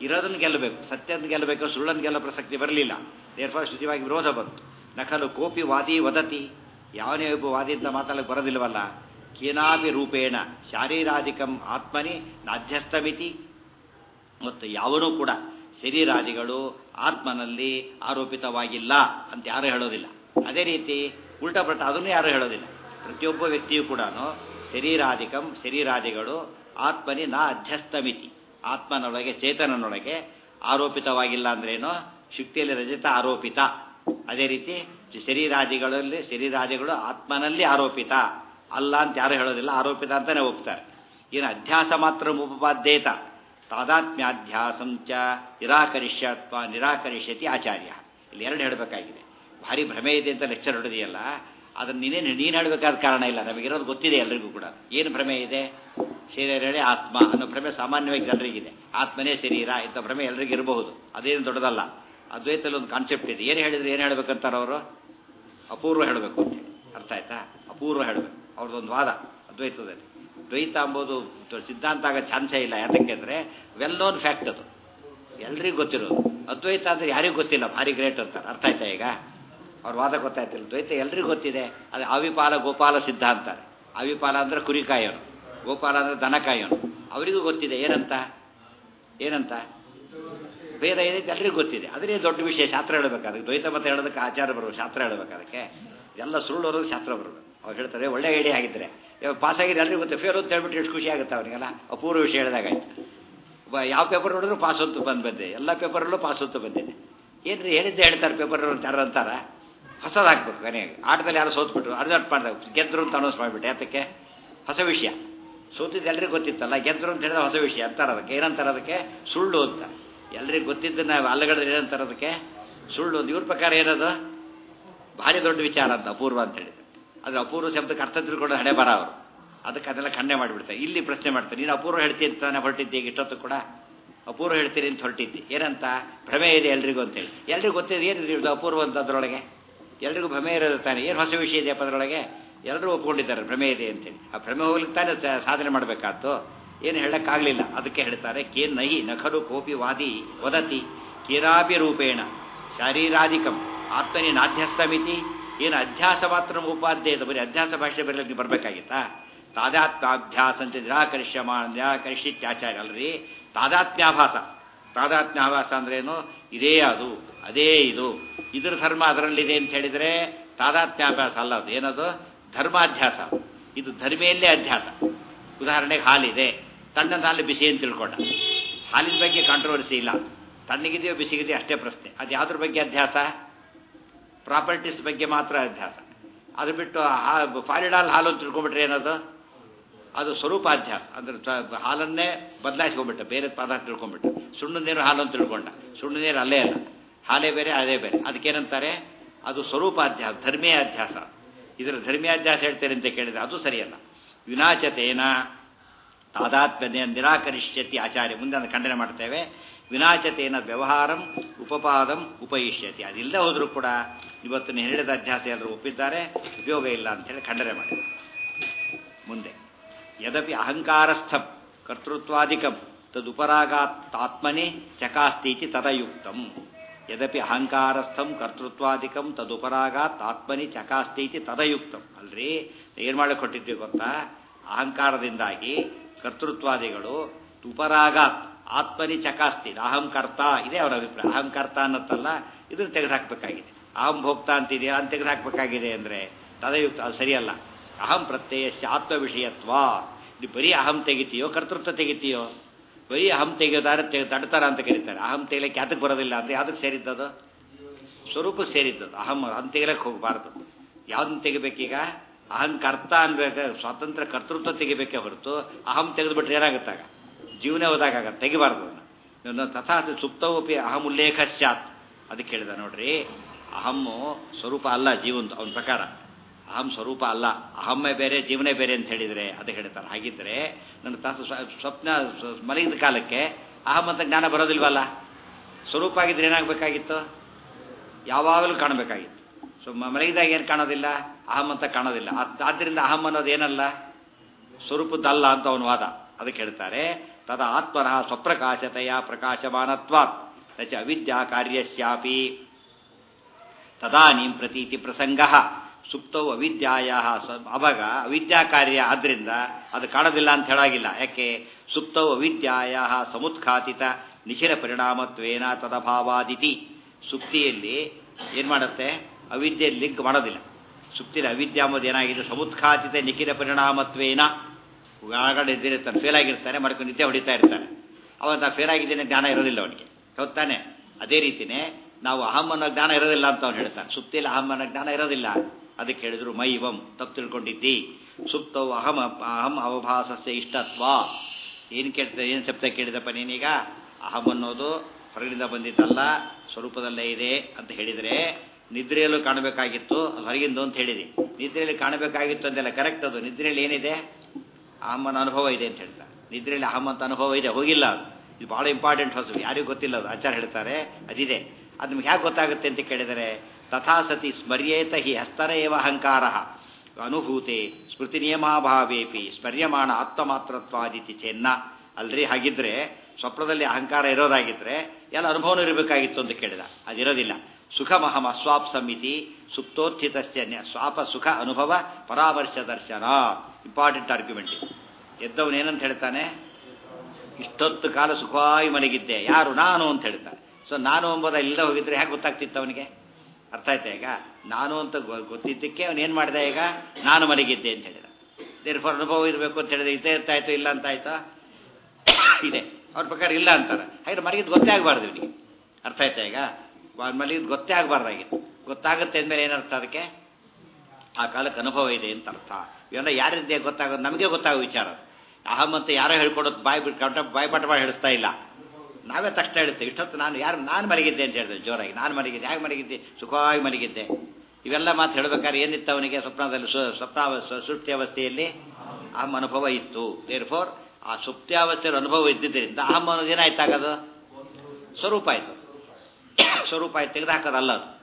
ಇರೋದನ್ನು ಗೆಲ್ಲಬೇಕು ಸತ್ಯದ ಗೆಲ್ಲಬೇಕು ಸುಳ್ಳನ್ನು ಗೆಲ್ಲೋ ಪ್ರಸಕ್ತಿ ಬರಲಿಲ್ಲ ದೇರ್ಫಾರ್ ಶುಚಿವಾಗಿ ವಿರೋಧ ಬಂತು ನಕಲು ಕೋಪಿ ವಾದಿ ವದತಿ ಯಾವನೇ ಒಬ್ಬ ವಾದಿ ಅಂತ ಮಾತಾಡಕ್ಕೆ ಬರೋದಿಲ್ವಲ್ಲ ಕೇನಾಪಿ ರೂಪೇಣ ಶಾರೀರಾಧಿಕಂ ಆತ್ಮನಿ ನಾಧ್ಯಸ್ಥಮಿತಿ ಮತ್ತು ಯಾವನೂ ಕೂಡ ಶರೀರಾದಿಗಳು ಆತ್ಮನಲ್ಲಿ ಆರೋಪಿತವಾಗಿಲ್ಲ ಅಂತ ಯಾರೂ ಹೇಳೋದಿಲ್ಲ ಅದೇ ರೀತಿ ಉಲ್ಟಾಪಟ್ಟ ಅದನ್ನು ಯಾರೂ ಹೇಳೋದಿಲ್ಲ ಪ್ರತಿಯೊಬ್ಬ ವ್ಯಕ್ತಿಯೂ ಕೂಡ ಶರೀರಾಧಿಕಂ ಶರೀರಾದಿಗಳು ಆತ್ಮನಿ ನಾ ಅಧ್ಯಸ್ಥಮಿತಿ ಆತ್ಮನೊಳಗೆ ಚೇತನನೊಳಗೆ ಆರೋಪಿತವಾಗಿಲ್ಲ ಅಂದ್ರೇನು ಶುಕ್ತಿಯಲ್ಲಿ ರಜತ ಆರೋಪಿತ ಅದೇ ರೀತಿ ಶರೀರಾದಿಗಳಲ್ಲಿ ಶರೀರಾದಿಗಳು ಆತ್ಮನಲ್ಲಿ ಆರೋಪಿತ ಅಲ್ಲ ಅಂತ ಯಾರು ಹೇಳೋದಿಲ್ಲ ಆರೋಪಿತ ಅಂತಾನೆ ಒಪ್ತಾರೆ ಏನು ಅಧ್ಯಾಸ ಮಾತ್ರ ಉಪಪಾದ್ಯೇತ ತಾದಾತ್ಮ್ಯಾಧ್ಯಾಸಂ ಚ ನಿರಾಕರಿಷ್ಯತ್ವ ನಿರಾಕರಿಷ್ಯತಿ ಆಚಾರ್ಯ ಇಲ್ಲಿ ಎರಡು ಹೇಳಬೇಕಾಗಿದೆ ಭಾರಿ ಭ್ರಮೆ ಇದೆ ಅಂತ ಲೆಕ್ಚರ್ ಹೊಡೆದಿಯಲ್ಲ ಅದನ್ನು ನೀನೇನು ನೀನು ಹೇಳಬೇಕಾದ ಕಾರಣ ಇಲ್ಲ ನಮಗಿರೋದು ಗೊತ್ತಿದೆ ಎಲ್ರಿಗೂ ಕೂಡ ಏನು ಭ್ರಮೆ ಇದೆ ಶರೀರವೇ ಆತ್ಮ ಅನ್ನೋ ಭ್ರಮೆ ಸಾಮಾನ್ಯವಾಗಿ ಜನರಿಗಿದೆ ಆತ್ಮನೇ ಶರೀರ ಇಂಥ ಭ್ರಮೆ ಎಲ್ರಿಗೂ ಇರಬಹುದು ಅದೇನು ದೊಡ್ಡದಲ್ಲ ಅದ್ವೈತಲ್ಲಿ ಒಂದು ಕಾನ್ಸೆಪ್ಟ್ ಇದೆ ಏನು ಹೇಳಿದ್ರೆ ಏನು ಹೇಳ್ಬೇಕಂತಾರೆ ಅವರು ಅಪೂರ್ವ ಹೇಳಬೇಕು ಅಂತೇಳಿ ಅರ್ಥ ಆಯ್ತಾ ಅಪೂರ್ವ ಹೇಳಬೇಕು ಅವ್ರದ್ದೊಂದು ವಾದ ಅದ್ವೈತದಲ್ಲಿ ದ್ವೈತ ಅಂಬೋದು ಸಿದ್ಧಾಂತ ಆಗೋ ಚಾನ್ಸೇ ಇಲ್ಲ ಯಾತಕ್ಕೆ ಅಂದರೆ ವೆಲ್ ನೋನ್ ಫ್ಯಾಕ್ಟ್ ಅದು ಎಲ್ರಿಗೂ ಗೊತ್ತಿರೋದು ಅದ್ವೈತ ಅಂದರೆ ಯಾರಿಗೂ ಗೊತ್ತಿಲ್ಲ ಭಾರಿ ಗ್ರೇಟ್ ಅಂತಾರೆ ಅರ್ಥ ಆಯ್ತಾ ಈಗ ಅವ್ರ ವಾದ ಗೊತ್ತಾಯ್ತಿಲ್ಲ ದ್ವೈತ ಎಲ್ರಿಗೂ ಗೊತ್ತಿದೆ ಅದು ಅವಿಪಾಲ ಗೋಪಾಲ ಸಿದ್ಧ ಅಂತಾರೆ ಅವಿಪಾಲ ಅಂದರೆ ಕುರಿಕಾಯೋನು ಗೋಪಾಲ ಅಂದರೆ ದನಕಾಯೋನು ಅವರಿಗೂ ಗೊತ್ತಿದೆ ಏನಂತ ಏನಂತ ಭೇದ ಏನೈತೆ ಎಲ್ರಿಗೂ ಗೊತ್ತಿದೆ ಅದೇ ದೊಡ್ಡ ವಿಷಯ ಶಾಸ್ತ್ರ ಹೇಳಬೇಕು ಅದಕ್ಕೆ ದ್ವೈತ ಮತ ಹೇಳೋದಕ್ಕೆ ಆಚಾರ ಬರಬೇಕು ಶಾಸ್ತ್ರ ಹೇಳಬೇಕು ಅದಕ್ಕೆ ಎಲ್ಲ ಸುಳ್ಳು ಬರೋದು ಶಾಸ್ತ್ರ ಬರಬೇಕು ಅವ್ರು ಹೇಳ್ತಾರೆ ಒಳ್ಳೆ ಐಡಿಯಾ ಆಗಿದ್ರೆ ಪಾಸ್ ಆಗಿದ್ರೆ ಎಲ್ರಿಗೂ ಗೊತ್ತೆ ಫೇರ್ ಅಂತ ಹೇಳ್ಬಿಟ್ಟು ಎಷ್ಟು ಖುಷಿ ಆಗುತ್ತೆ ಅವರಿಗೆಲ್ಲ ಅಪೂರ್ವ ವಿಷಯ ಹೇಳಿದಾಗಾಯ್ತು ಯಾವ ಪೇಪರ್ ನೋಡಿದ್ರು ಪಾಸ್ ಹೊತ್ತು ಬಂದು ಬಂದೆ ಎಲ್ಲ ಪೇಪರಲ್ಲೂ ಪಾಸ್ ಹೊತ್ತು ಬಂದಿದೆ ಏನ್ರಿ ಹೇಳಿದ್ದೆ ಹೇಳ್ತಾರೆ ಪೇಪರ್ ಅಂತ ಯಾರು ಅಂತಾರ ಹೊಸದು ಹಾಕ್ಬೇಕು ಕೊನೆಗೆ ಆಟದಲ್ಲಿ ಯಾರು ಸೋತ್ಬಿಟ್ರು ಅರ್ಜೆಂಟ್ ಮಾಡಿದಾಗ ಗೆದ್ರು ಅಂತ ಅನೌನ್ಸ್ ಮಾಡಿಬಿಟ್ಟೆ ಯಾತಕ್ಕೆ ಹೊಸ ವಿಷಯ ಸೋತಿದ್ದು ಎಲ್ರಿಗೂ ಗೊತ್ತಿತ್ತಲ್ಲ ಗೆದ್ರು ಅಂತ ಹೇಳಿದ್ರೆ ಹೊಸ ವಿಷಯ ಅಂತಾರೆ ಅದಕ್ಕೆ ಏನಂತಾರೆ ಅದಕ್ಕೆ ಸುಳ್ಳು ಅಂತ ಎಲ್ರಿಗೂ ಗೊತ್ತಿದ್ದನ್ನ ಅಲ್ಲಗಡೆ ಏನಂತಾರೆ ಅದಕ್ಕೆ ಸುಳ್ಳು ಅಂತ ಇವ್ರ ಪ್ರಕಾರ ಏನದು ಭಾರಿ ದೊಡ್ಡ ವಿಚಾರ ಅಂತ ಅಪೂರ್ವ ಅಂತ ಹೇಳಿದ್ರು ಅದು ಅಪೂರ್ವ ಶಬ್ದಕ್ಕೆ ಅರ್ಥ ತಿಳ್ಕೊಂಡು ಹಣೆ ಬರ ಅವರು ಅದಕ್ಕೆ ಅದೆಲ್ಲ ಖಂಡನೆ ಮಾಡಿಬಿಡ್ತಾರೆ ಇಲ್ಲಿ ಪ್ರಶ್ನೆ ಮಾಡ್ತಾರೆ ನೀನು ಅಪೂರ್ವ ಹೇಳ್ತೀನಿ ಅಂತ ತಾನೇ ಹೊರಟಿದ್ದೆ ಈಗ ಇಷ್ಟೊತ್ತು ಕೂಡ ಅಪೂರ್ವ ಹೇಳ್ತೀರಿ ಅಂತ ಹೊರಟಿದ್ದೆ ಏನಂತ ಭ್ರಮೆ ಇದೆ ಎಲ್ರಿಗೂ ಅಂತೇಳಿ ಎಲ್ರಿಗೂ ಗೊತ್ತಿದೆ ಏನು ಅಪೂರ್ವ ಅಂತ ಅದರೊಳಗೆ ಎಲ್ರಿಗೂ ಭ್ರಮೆ ಇರೋದು ತಾನೆ ಏನು ಹೊಸ ವಿಷಯ ಇದೆಯಪ್ಪ ಅದರೊಳಗೆ ಎಲ್ಲರೂ ಒಪ್ಕೊಂಡಿದ್ದಾರೆ ಭ್ರಮೆ ಇದೆ ಅಂತೇಳಿ ಆ ಭ್ರಮೆ ಹೋಗ್ಲಿಕ್ಕೆ ತಾನೇ ಸಾಧನೆ ಮಾಡಬೇಕಾದ್ದು ಏನು ಹೇಳಕ್ಕಾಗಲಿಲ್ಲ ಅದಕ್ಕೆ ಹೇಳ್ತಾರೆ ಕೇ ನಹಿ ನಖರು ಕೋಪಿ ವಾದಿ ವದತಿ ಕೇರಾಪಿ ರೂಪೇಣ ಶಾರೀರಾಧಿಕಂ ಆತ್ಮನಿ ನಾಧ್ಯಸ್ಥಮಿತಿ ಏನು ಅಧ್ಯಾಸ ಮಾತ್ರ ಉಪಾಧ್ಯ ಇದೆ ಬರೀ ಅಧ್ಯಾಸ ಭಾಷೆ ಬರಲಿಕ್ಕೆ ಬರಬೇಕಾಗಿತ್ತಾ ತಾದಾತ್ಮ್ಯಾಭ್ಯಾಸ ಅಂತ ನಿರಾಕರಿಷ್ಯಮ ನಿರಾಕರಿಸಿತ್ಯಾಚಾರ್ಯ ಅಲ್ರಿ ತಾದಾತ್ಮ್ಯಾಭಾಸ ತಾದಾತ್ಮ್ಯಾಭಾಸ ಅಂದ್ರೇನು ಇದೇ ಅದು ಅದೇ ಇದು ಇದ್ರ ಧರ್ಮ ಅದರಲ್ಲಿದೆ ಅಂತ ಹೇಳಿದರೆ ತಾದಾತ್ಮ್ಯಾಭ್ಯಾಸ ಅಲ್ಲ ಅದು ಏನದು ಧರ್ಮಾಧ್ಯಾಸ ಇದು ಧರ್ಮೆಯಲ್ಲೇ ಅಧ್ಯಾಸ ಉದಾಹರಣೆಗೆ ಹಾಲಿದೆ ತಣ್ಣದ ಹಾಲು ಬಿಸಿ ಅಂತ ತಿಳ್ಕೊಂಡ ಹಾಲಿನ ಬಗ್ಗೆ ಕಾಂಟ್ರವರ್ಸಿ ಇಲ್ಲ ತಣ್ಣಗಿದೆಯೋ ಬಿಸಿಗಿದೆಯೋ ಅಷ್ಟೇ ಪ್ರಶ್ನೆ ಅದು ಯಾವುದ್ರ ಬಗ್ಗೆ ಅಧ್ಯಾಸ ಪ್ರಾಪರ್ಟೀಸ್ ಬಗ್ಗೆ ಮಾತ್ರ ಅಧ್ಯಾಸ ಅದು ಬಿಟ್ಟು ಫಾಲಿಡಾಲ್ ಹಾಲು ಅಂತ ತಿಳ್ಕೊಂಬಿಟ್ರೆ ಏನದು ಅದು ಸ್ವರೂಪಾಧ್ಯಾಸ ಅಂದ್ರೆ ಹಾಲನ್ನೇ ಬದಲಾಯಿಸ್ಕೊಂಡ್ಬಿಟ್ಟ ಬೇರೆ ಪದಾರ್ಥ ತಿಳ್ಕೊಂಡ್ಬಿಟ್ಟ ಸುಣ್ಣದ ನೀರು ಹಾಲು ಅಂತ ತಿಳ್ಕೊಂಡ ಸುಣ್ಣದ ನೀರು ಅಲ್ಲೇ ಅಲ್ಲ ಹಾಲೇ ಬೇರೆ ಅದೇ ಬೇರೆ ಅದಕ್ಕೇನಂತಾರೆ ಅದು ಸ್ವರೂಪಾಧ್ಯಾಸ ಧರ್ಮೀಯ ಅಧ್ಯಾಸ ಇದರ ಧರ್ಮೀಯಾಧ್ಯಾಸ ಹೇಳ್ತೇನೆ ಅಂತ ಕೇಳಿದ್ರೆ ಅದು ಸರಿಯಲ್ಲ ವಿನಾಚತೇನ ತಾದಾತ್ಮ್ಯ ನಿರಾಕರಿಷ್ಯತಿ ಆಚಾರ್ಯ ಮುಂದೆ ಅದನ್ನು ಖಂಡನೆ ಮಾಡ್ತೇವೆ ವಿನಾಚತೇನ ವ್ಯವಹಾರಂ ಉಪಪಾದಂ ಉಪಯಿಷ್ಯತಿ ಅದಿಲ್ಲದೆ ಹೋದರೂ ಕೂಡ ಇವತ್ತು ನೀವು ಹೇಳಿದ ಅಧ್ಯಾಸ ಎಲ್ಲರೂ ಒಪ್ಪಿದ್ದಾರೆ ಉಪಯೋಗ ಇಲ್ಲ ಅಂತೇಳಿ ಖಂಡನೆ ಮಾಡಿದ್ದಾರೆ ಮುಂದೆ ಯದಪಿ ಅಹಂಕಾರಸ್ಥಂ ಕರ್ತೃತ್ವಾದಿಕಂ ತದುಪರಾಗಾತ್ಮನೆ ಚಕಾಸ್ತೀತಿ ತದಯುಕ್ತಂ ಯದಪಿ ಅಹಂಕಾರಸ್ಥಂ ಕರ್ತೃತ್ವಾದಿಕಂ ತದುಪರಾಗಾತ್ ಆತ್ಮನಿ ಚಕಾಸ್ತೀತಿ ತದಯುಕ್ತಂ ಅಲ್ರಿ ಏನು ಮಾಡಿ ಕೊಟ್ಟಿದ್ದೀವಿ ಗೊತ್ತಾ ಅಹಂಕಾರದಿಂದಾಗಿ ಕರ್ತೃತ್ವಾದಿಗಳು ಉಪರಾಗಾತ್ ಆತ್ಮನಿ ಚಕಾಸ್ತಿ ಅಹಂ ಕರ್ತ ಇದೆ ಅವರ ಅಭಿಪ್ರಾಯ ಅಹಂ ಕರ್ತ ಅನ್ನತ್ತಲ್ಲ ಇದನ್ನು ತೆಗೆದುಹಾಕಬೇಕಾಗಿದೆ ಅಹಂ ಭೋಕ್ತ ಅಂತಿದೆಯಾ ಅಂತ ತೆಗೆದುಹಾಕಬೇಕಾಗಿದೆ ಅಂದರೆ ತದಯುಕ್ತ ಅದು ಸರಿಯಲ್ಲ ಅಹಂ ಪ್ರತ್ಯಯಸ್ಯ ಆತ್ಮ ವಿಷಯತ್ವ ನೀವು ಬರೀ ಅಹಂ ತೆಗಿತೀಯೋ ಕರ್ತೃತ್ವ ತೆಗಿತೀಯೋ ಬರೀ ಅಹಂ ತೆಗೆದಾರೆ ತೆಗೆ ತಡ್ತಾರ ಅಂತ ಕರೀತಾರೆ ಅಹಂ ತೆಗಿಲಿಕ್ಕೆ ಯಾತಕ್ಕೆ ಬರೋದಿಲ್ಲ ಅಂತ ಯಾವ್ದಕ್ಕೆ ಸೇರಿದ್ದದು ಸ್ವರೂಪಕ್ಕೆ ಸೇರಿದ್ದದು ಅಹಂ ಅಹಂ ತೆಗಿಲಕ್ಕೆ ಹೋಗಬಾರ್ದು ಯಾವ್ದನ್ನ ತೆಗಿಬೇಕೀಗ ಅಹಂ ಕರ್ತ ಅನ್ಬೇಕು ಸ್ವಾತಂತ್ರ್ಯ ಕರ್ತೃತ್ವ ತೆಗಿಬೇಕೇ ಹೊರತು ಅಹಂ ತೆಗೆದುಬಿಟ್ರೆ ಏನಾಗುತ್ತಾಗ ಜೀವನ ಹೋದಾಗತ್ತ ತೆಗಿಬಾರ್ದು ಅದನ್ನು ತಥಾ ಸುಪ್ತವಪಿ ಅಹಂ ಉಲ್ಲೇಖ ಸ್ಯಾತ್ ಅದಕ್ಕೆ ಹೇಳಿದ ನೋಡ್ರಿ ಅಹಮ್ಮು ಸ್ವರೂಪ ಅಲ್ಲ ಜೀವಂತ ಅವನ ಪ್ರಕಾರ ಅಹಂ ಸ್ವರೂಪ ಅಲ್ಲ ಅಹಮ್ಮೇ ಬೇರೆ ಜೀವನೇ ಬೇರೆ ಅಂತ ಹೇಳಿದರೆ ಅದಕ್ಕೆ ಹೇಳ್ತಾರೆ ಹಾಗಿದ್ರೆ ನನ್ನ ತಾಸು ಸ್ವಪ್ನ ಮಲಗಿದ ಕಾಲಕ್ಕೆ ಅಹಂ ಅಂತ ಜ್ಞಾನ ಬರೋದಿಲ್ವಲ್ಲ ಸ್ವರೂಪ ಆಗಿದ್ರೆ ಏನಾಗಬೇಕಾಗಿತ್ತು ಯಾವಾಗಲೂ ಕಾಣಬೇಕಾಗಿತ್ತು ಸೊ ಮಲಗಿದಾಗ ಏನು ಕಾಣೋದಿಲ್ಲ ಅಹಂ ಅಂತ ಕಾಣೋದಿಲ್ಲ ಆದ್ದರಿಂದ ಅಹಂ ಅನ್ನೋದು ಏನಲ್ಲ ಸ್ವರೂಪದ್ದಲ್ಲ ಅಂತ ಅವನ ವಾದ ಅದಕ್ಕೆ ಹೇಳ್ತಾರೆ ತದ ಆತ್ಮನಃ ಸ್ವಪ್ರಕಾಶತೆಯ ಪ್ರಕಾಶಮಾನತ್ವಾತ್ ನಚ ಅವಿದ್ಯಾ ಕಾರ್ಯಸ್ಯಾಪಿ ತದಾನೀಂ ಪ್ರತೀತಿ ಪ್ರಸಂಗ ಸುಪ್ತವು ಅವಿದ್ಯಾಯ ಅವಾಗ ಅವಿದ್ಯಾ ಕಾರ್ಯ ಆದ್ರಿಂದ ಅದು ಕಾಣೋದಿಲ್ಲ ಅಂತ ಹೇಳಾಗಿಲ್ಲ ಯಾಕೆ ಸುಪ್ತವು ಅವಿದ್ಯಾಯ ಸಮುತ್ಖಾತಿತ ನಿಖಿಲ ಪರಿಣಾಮತ್ವೇನ ತದಭಾವಾದಿತಿ ಸುಪ್ತಿಯಲ್ಲಿ ಏನು ಮಾಡುತ್ತೆ ಅವಿದ್ಯೆ ಲಿಂಕ್ ಮಾಡೋದಿಲ್ಲ ಸುಪ್ತಿಲಿ ಅವಿದ್ಯೆ ಅಂಬೋದು ಏನಾಗಿದೆ ಸಮುತ್ಖಾತಿತ ನಿಖಿಲ ಪರಿಣಾಮತ್ವೇನ ಒಳಗಡೆ ಇದ್ದಿರ್ತಾನೆ ಫೇಲ್ ಆಗಿರ್ತಾನೆ ಮಾಡ್ಕೊಂಡು ನಿದ್ದೆ ಹೊಡಿತಾ ಇರ್ತಾನೆ ಅವಾಗ ನಾ ಫೇಲ್ ಆಗಿದ್ದೇನೆ ಜ್ಞಾನ ಇರೋದಿಲ್ಲ ಅವನಿಗೆ ಹೌದಾನೆ ಅದೇ ರೀತಿನೇ ನಾವು ಅಹಂ ಅನ್ನೋ ಜ್ಞಾನ ಇರೋದಿಲ್ಲ ಅಂತ ಅವ್ನು ಹೇಳ್ತಾನೆ ಸುಪ್ತಿಯಲ್ಲಿ ಅಹಂ ಅನ್ನೋ ಜ್ಞಾನ ಇರೋದಿಲ್ಲ ಅದಕ್ಕೆ ಹೇಳಿದ್ರು ಮೈವಂ ತಪ್ಪು ತಿಳ್ಕೊಂಡಿದ್ದಿ ಸುಪ್ತವು ಅಹಂ ಅಹಂ ಅವಭಾಸಸ್ಯ ಇಷ್ಟತ್ವ ಏನು ಕೇಳ್ತಾ ಏನು ಶಬ್ದ ಕೇಳಿದಪ್ಪ ನೀನೀಗ ಅಹಂ ಅನ್ನೋದು ಹೊರಗಿನಿಂದ ಬಂದಿದ್ದಲ್ಲ ಸ್ವರೂಪದಲ್ಲೇ ಇದೆ ಅಂತ ಹೇಳಿದರೆ ನಿದ್ರೆಯಲ್ಲೂ ಕಾಣಬೇಕಾಗಿತ್ತು ಅದು ಹೊರಗಿಂದು ಅಂತ ಹೇಳಿದೆ ನಿದ್ರೆಯಲ್ಲಿ ಕಾಣಬೇಕಾಗಿತ್ತು ಅಂತೆಲ್ಲ ಕರೆಕ್ಟ್ ಅದು ನಿದ್ರೆಯಲ್ಲಿ ಏನಿದೆ ಅಹಮ್ಮನ ಅನುಭವ ಇದೆ ಅಂತ ಹೇಳ್ತಾರೆ ನಿದ್ರೆಯಲ್ಲಿ ಅಹಮ್ ಅಂತ ಅನುಭವ ಇದೆ ಹೋಗಿಲ್ಲ ಅದು ಇದು ಬಹಳ ಇಂಪಾರ್ಟೆಂಟ್ ಹೊಸ ಯಾರಿಗೂ ಗೊತ್ತಿಲ್ಲ ಅದು ಆಚಾರ ಹೇಳ್ತಾರೆ ಅದಿದೆ ಅದು ನಿಮ್ಗೆ ಹೇಗೆ ಗೊತ್ತಾಗುತ್ತೆ ಅಂತ ಕೇಳಿದರೆ ತಥಾ ಸತಿ ಸ್ಮರ್ಯೇತ ಹಿ ಹಸ್ತರ ಏವ ಅಹಂಕಾರ ಅನುಭೂತೆ ಸ್ಮೃತಿ ನಿಯಮಾಭಾವೇಪಿ ಸ್ಮರ್ಯಮಾಣ ಆತ್ಮಮಾತ್ರತ್ವಾದಿತಿ ಚೆನ್ನ ಅಲ್ರಿ ಹಾಗಿದ್ರೆ ಸ್ವಪ್ನದಲ್ಲಿ ಅಹಂಕಾರ ಇರೋದಾಗಿದ್ರೆ ಎಲ್ಲ ಅನುಭವನೂ ಇರಬೇಕಾಗಿತ್ತು ಅಂತ ಕೇಳಿದ ಅದಿರೋದಿಲ್ಲ ಸುಖಮಹಂ ಅಸ್ವಾಪ್ ಸಮಿತಿ ಸುಪ್ತೋತ್ಥಿತಸ್ಯ ಸ್ವಾಪ ಸುಖ ಅನುಭವ ಪರಾಮರ್ಶ ದರ್ಶನ ಇಂಪಾರ್ಟೆಂಟ್ ಆರ್ಗ್ಯುಮೆಂಟ್ ಇದು ಎದ್ದವನು ಏನಂತ ಹೇಳ್ತಾನೆ ಇಷ್ಟೊತ್ತು ಕಾಲ ಸುಖವಾಗಿ ಮಲಗಿದ್ದೆ ಯಾರು ನಾನು ಅಂತ ಹೇಳ್ತಾನೆ ಸೊ ನಾನು ಎಂಬುದ ಇಲ್ಲದೆ ಹೋಗಿದ್ರೆ ಹೇಗೆ ಗೊತ್ತಾಗ್ತಿತ್ತು ಅವನಿಗೆ ಅರ್ಥ ಆಯ್ತಾ ಈಗ ನಾನು ಅಂತ ಗೊತ್ತಿದ್ದಕ್ಕೆ ಅವನು ಏನು ಮಾಡಿದ ಈಗ ನಾನು ಮಲಗಿದ್ದೆ ಅಂತ ಹೇಳಿದ ದೇರ್ಫ ಅನುಭವ ಇರಬೇಕು ಅಂತ ಹೇಳಿದ್ರೆ ಇದೇ ಇರ್ತಾಯ್ತು ಇಲ್ಲ ಅಂತ ಆಯ್ತಾ ಇದೆ ಅವ್ರ ಪ್ರಕಾರ ಇಲ್ಲ ಅಂತಾರೆ ಹಾಗೆ ಮಲಗಿದ್ದು ಗೊತ್ತೇ ಆಗಬಾರ್ದು ಇವನಿಗೆ ಅರ್ಥ ಆಯ್ತಾ ಈಗ ಮಲಗಿದ್ದು ಗೊತ್ತೇ ಆಗಬಾರ್ದಾಗಿತ್ತು ಗೊತ್ತಾಗುತ್ತೆ ಅಂದಮೇಲೆ ಏನರ್ಥ ಅದಕ್ಕೆ ಆ ಕಾಲಕ್ಕೆ ಅನುಭವ ಇದೆ ಅಂತ ಅರ್ಥ ಇವೆಲ್ಲ ಯಾರಿದ್ದೆ ಗೊತ್ತಾಗೋದು ನಮಗೆ ಗೊತ್ತಾಗೋ ವಿಚಾರ ಅಹಂ ಅಂತ ಯಾರೋ ಹೇಳ್ಕೊಡೋದು ಬಾಯಿ ಬಿಟ್ಟು ಕಟ್ಟ ಬಾಯಿ ಪಟ ಮಾಡಿ ಹೇಳಿಸ್ತಾ ಇಲ್ಲ ನಾವೇ ತಕ್ಷಣ ಹೇಳ್ತೇವೆ ಇಷ್ಟೊತ್ತು ನಾನು ಯಾರು ನಾನು ಮಲಗಿದ್ದೆ ಅಂತ ಹೇಳಿದೆ ಜೋರಾಗಿ ನಾನು ಮಲಗಿದ್ದೆ ಹೇಗೆ ಮಲಗಿದ್ದೆ ಸುಖವಾಗಿ ಮಲಗಿದ್ದೆ ಇವೆಲ್ಲ ಮಾತು ಹೇಳ್ಬೇಕಾದ್ರೆ ಏನಿತ್ತು ಅವನಿಗೆ ಸ್ವಪ್ನದಲ್ಲಿ ಸ್ವಪ್ನ ಸುಪ್ತಿ ಅವಸ್ಥೆಯಲ್ಲಿ ಅಹಂ ಅನುಭವ ಇತ್ತು ದೇರ್ ಫೋರ್ ಆ ಸುಪ್ತ್ಯಾವಸ್ಥೆಯ ಅನುಭವ ಇದ್ದಿದ್ದರಿಂದ ಅಹಂ ಅನ್ನೋದು ಏನಾಯ್ತಾಗದು ಸ್ವರೂಪ ಆಯಿತು ಸ್ವರೂಪ ಆಯ್ತು ತೆಗೆದುಹಾಕೋದಲ್ಲ ಅದು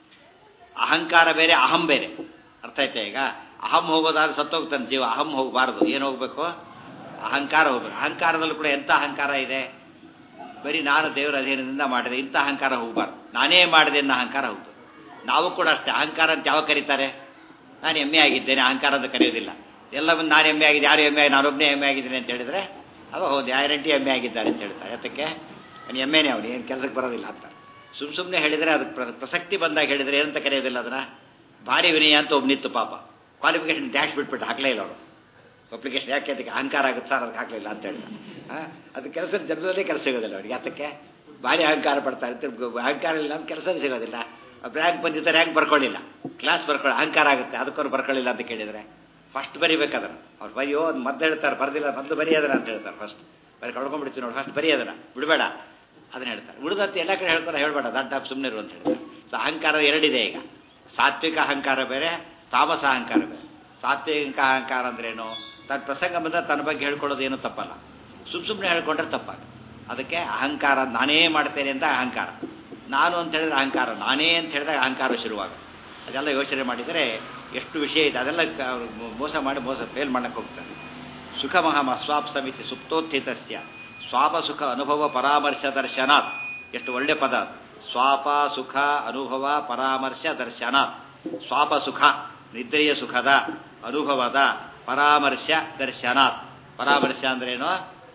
ಅಹಂಕಾರ ಬೇರೆ ಅಹಂ ಬೇರೆ ಅರ್ಥ ಆಯ್ತಾ ಈಗ ಅಹಂ ಹೋಗೋದಾದ್ರೆ ಸತ್ತೋಗ್ತಾನೆ ಜೀವ ಅಹಂ ಹೋಗಬಾರ್ದು ಏನು ಹೋಗ್ಬೇಕು ಅಹಂಕಾರ ಹೋಗ್ಬೇಕು ಅಹಂಕಾರದಲ್ಲೂ ಕೂಡ ಎಂಥ ಅಹಂಕಾರ ಇದೆ ಬರೀ ನಾನು ದೇವರ ಅಧೀನದಿಂದ ಮಾಡಿದೆ ಇಂಥ ಅಹಂಕಾರ ಹೋಗಬಾರ್ದು ನಾನೇ ಮಾಡಿದೆ ಅನ್ನೋ ಅಹಂಕಾರ ಹೋಗ್ತದೆ ನಾವು ಕೂಡ ಅಷ್ಟೇ ಅಹಂಕಾರ ಅಂತ ಯಾವಾಗ ಕರೀತಾರೆ ನಾನು ಎಮ್ಮೆ ಆಗಿದ್ದೇನೆ ಅಹಂಕಾರ ಅಂತ ಕರೆಯೋದಿಲ್ಲ ಎಲ್ಲ ಬಂದು ನಾನು ಎಮ್ಮೆ ಆಗಿದೆ ಯಾರು ಎಮ್ಮೆ ಆಗಿ ನಾನೊಬ್ಬನೇ ಎಮ್ಮೆ ಆಗಿದ್ದೀನಿ ಅಂತ ಹೇಳಿದ್ರೆ ಅವ ಹೌದು ಗ್ಯಾರಂಟಿ ಎಮ್ಮೆ ಆಗಿದ್ದಾರೆ ಅಂತ ಹೇಳ್ತಾರೆ ಯಾತಕ್ಕೆ ಅವನು ಎಮ್ಮೆನೇ ಅವನು ಏನು ಕೆಲಸಕ್ಕೆ ಬರೋದಿಲ್ಲ ಅಂತ ಸುಮ್ ಸುಮ್ಮನೆ ಹೇಳಿದರೆ ಅದಕ್ಕೆ ಪ್ರಸಕ್ತಿ ಬಂದಾಗ ಹೇಳಿದರೆ ಏನಂತ ಕರೆಯೋದಿಲ್ಲ ಅದನ್ನ ಭಾರಿ ವಿನಯ ಅಂತ ಒಬ್ಬನಿತ್ತು ಪಾಪ ಕ್ವಾಲಿಫಿಕೇಶನ್ ಡ್ಯಾಶ್ ಬಿಟ್ಬಿಟ್ಟು ಹಾಕಲೇ ಇಲ್ಲ ಅವರು ಅಪ್ಲಿಕೇಶನ್ ಯಾಕೆ ಅದಕ್ಕೆ ಅಹಂಕಾರ ಆಗುತ್ತೆ ಸರ್ ಅದಕ್ಕೆ ಹಾಕಲಿಲ್ಲ ಅಂತ ಹೇಳಿದ ಅದು ಕೆಲಸದ ಜನರಲ್ಲೇ ಕೆಲಸ ಸಿಗೋದಿಲ್ಲ ಅವ್ರಿಗೆ ಯಾತಕ್ಕೆ ಭಾರಿ ಅಹಂಕಾರ ಪಡ್ತಾ ಇರ್ತಾರೆ ಅಹಂಕಾರ ಇಲ್ಲ ಅಂತ ಕೆಲಸ ಸಿಗೋದಿಲ್ಲ ರ್ಯಾಂಕ್ ಬಂದಿದ್ದ ರ್ಯಾಂಕ್ ಬರ್ಕೊಳ್ಳಿಲ್ಲ ಕ್ಲಾಸ್ ಬರ್ಕೊಳ್ಳಿ ಅಹಂಕಾರ ಆಗುತ್ತೆ ಅದಕ್ಕವ್ರು ಬರ್ಕೊಳ್ಳಿಲ್ಲ ಅಂತ ಕೇಳಿದರೆ ಫಸ್ಟ್ ಬರಿಬೇಕಾದ್ರೆ ಅವ್ರು ಬರೆಯೋ ಅದು ಮದ್ದು ಹೇಳ್ತಾರೆ ಬರ್ದಿಲ್ಲ ಮೊದಲು ಬರೆಯೋದರ ಅಂತ ಹೇಳ್ತಾರೆ ಫಸ್ಟ್ ಬರೀ ಕಳ್ಕೊಂಡ್ಬಿಡ್ತೀವಿ ನೋಡಿ ಫಸ್ಟ್ ಬರೆಯೋದರ ಬಿಡಬೇಡ ಅದನ್ನ ಹೇಳ್ತಾರೆ ಉಳಿದತ್ತು ಎಲ್ಲ ಕಡೆ ಹೇಳ್ತಾರೆ ಹೇಳಬೇಡ ದಡ್ಡ ಸುಮ್ಮನೆ ಇರು ಅಂತ ಹೇಳ್ತಾರೆ ಸೊ ಅಹಂಕಾರ ಎರಡಿದೆ ಈಗ ಸಾತ್ವಿಕ ಅಹಂಕಾರ ಬೇರೆ ತಾಮಸ ಅಹಂಕಾರ ಬೇರೆ ಸಾತ್ವಿಕ ಅಹಂಕಾರ ಅಂದ್ರೇನು ತನ್ನ ಪ್ರಸಂಗ ಬಂದರೆ ತನ್ನ ಬಗ್ಗೆ ಹೇಳ್ಕೊಳ್ಳೋದು ಏನು ತಪ್ಪಲ್ಲ ಸುಮ್ಮ ಸುಮ್ಮನೆ ಹೇಳ್ಕೊಂಡ್ರೆ ತಪ್ಪಾಗ ಅದಕ್ಕೆ ಅಹಂಕಾರ ನಾನೇ ಮಾಡ್ತೇನೆ ಅಂತ ಅಹಂಕಾರ ನಾನು ಅಂತ ಹೇಳಿದ್ರೆ ಅಹಂಕಾರ ನಾನೇ ಅಂತ ಹೇಳಿದಾಗ ಅಹಂಕಾರ ಶುರುವಾಗ ಅದೆಲ್ಲ ಯೋಚನೆ ಮಾಡಿದರೆ ಎಷ್ಟು ವಿಷಯ ಇದೆ ಅದೆಲ್ಲ ಮೋಸ ಮಾಡಿ ಮೋಸ ಫೇಲ್ ಮಾಡಕ್ಕೆ ಹೋಗ್ತಾರೆ ಸುಖ ಮಹಂ ಅಸ್ವಾಪ್ ಸಮಿತಿ ಸುಪ್ತೋತ್ಥಿತಸ್ಯ ಸ್ವಾಪ ಸುಖ ಅನುಭವ ಪರಾಮರ್ಶ ದರ್ಶನಾತ್ ಎಷ್ಟು ಒಳ್ಳೆ ಪದ ಸ್ವಾಪ ಸುಖ ಅನುಭವ ಪರಾಮರ್ಶ ದರ್ಶನಾತ್ ಸ್ವಾಪ ಸುಖ ನಿದ್ರೆಯ ಸುಖದ ಅನುಭವದ ಪರಾಮರ್ಶ ದರ್ಶನಾತ್ ಪರಾಮರ್ಶ ಅಂದ್ರೇನು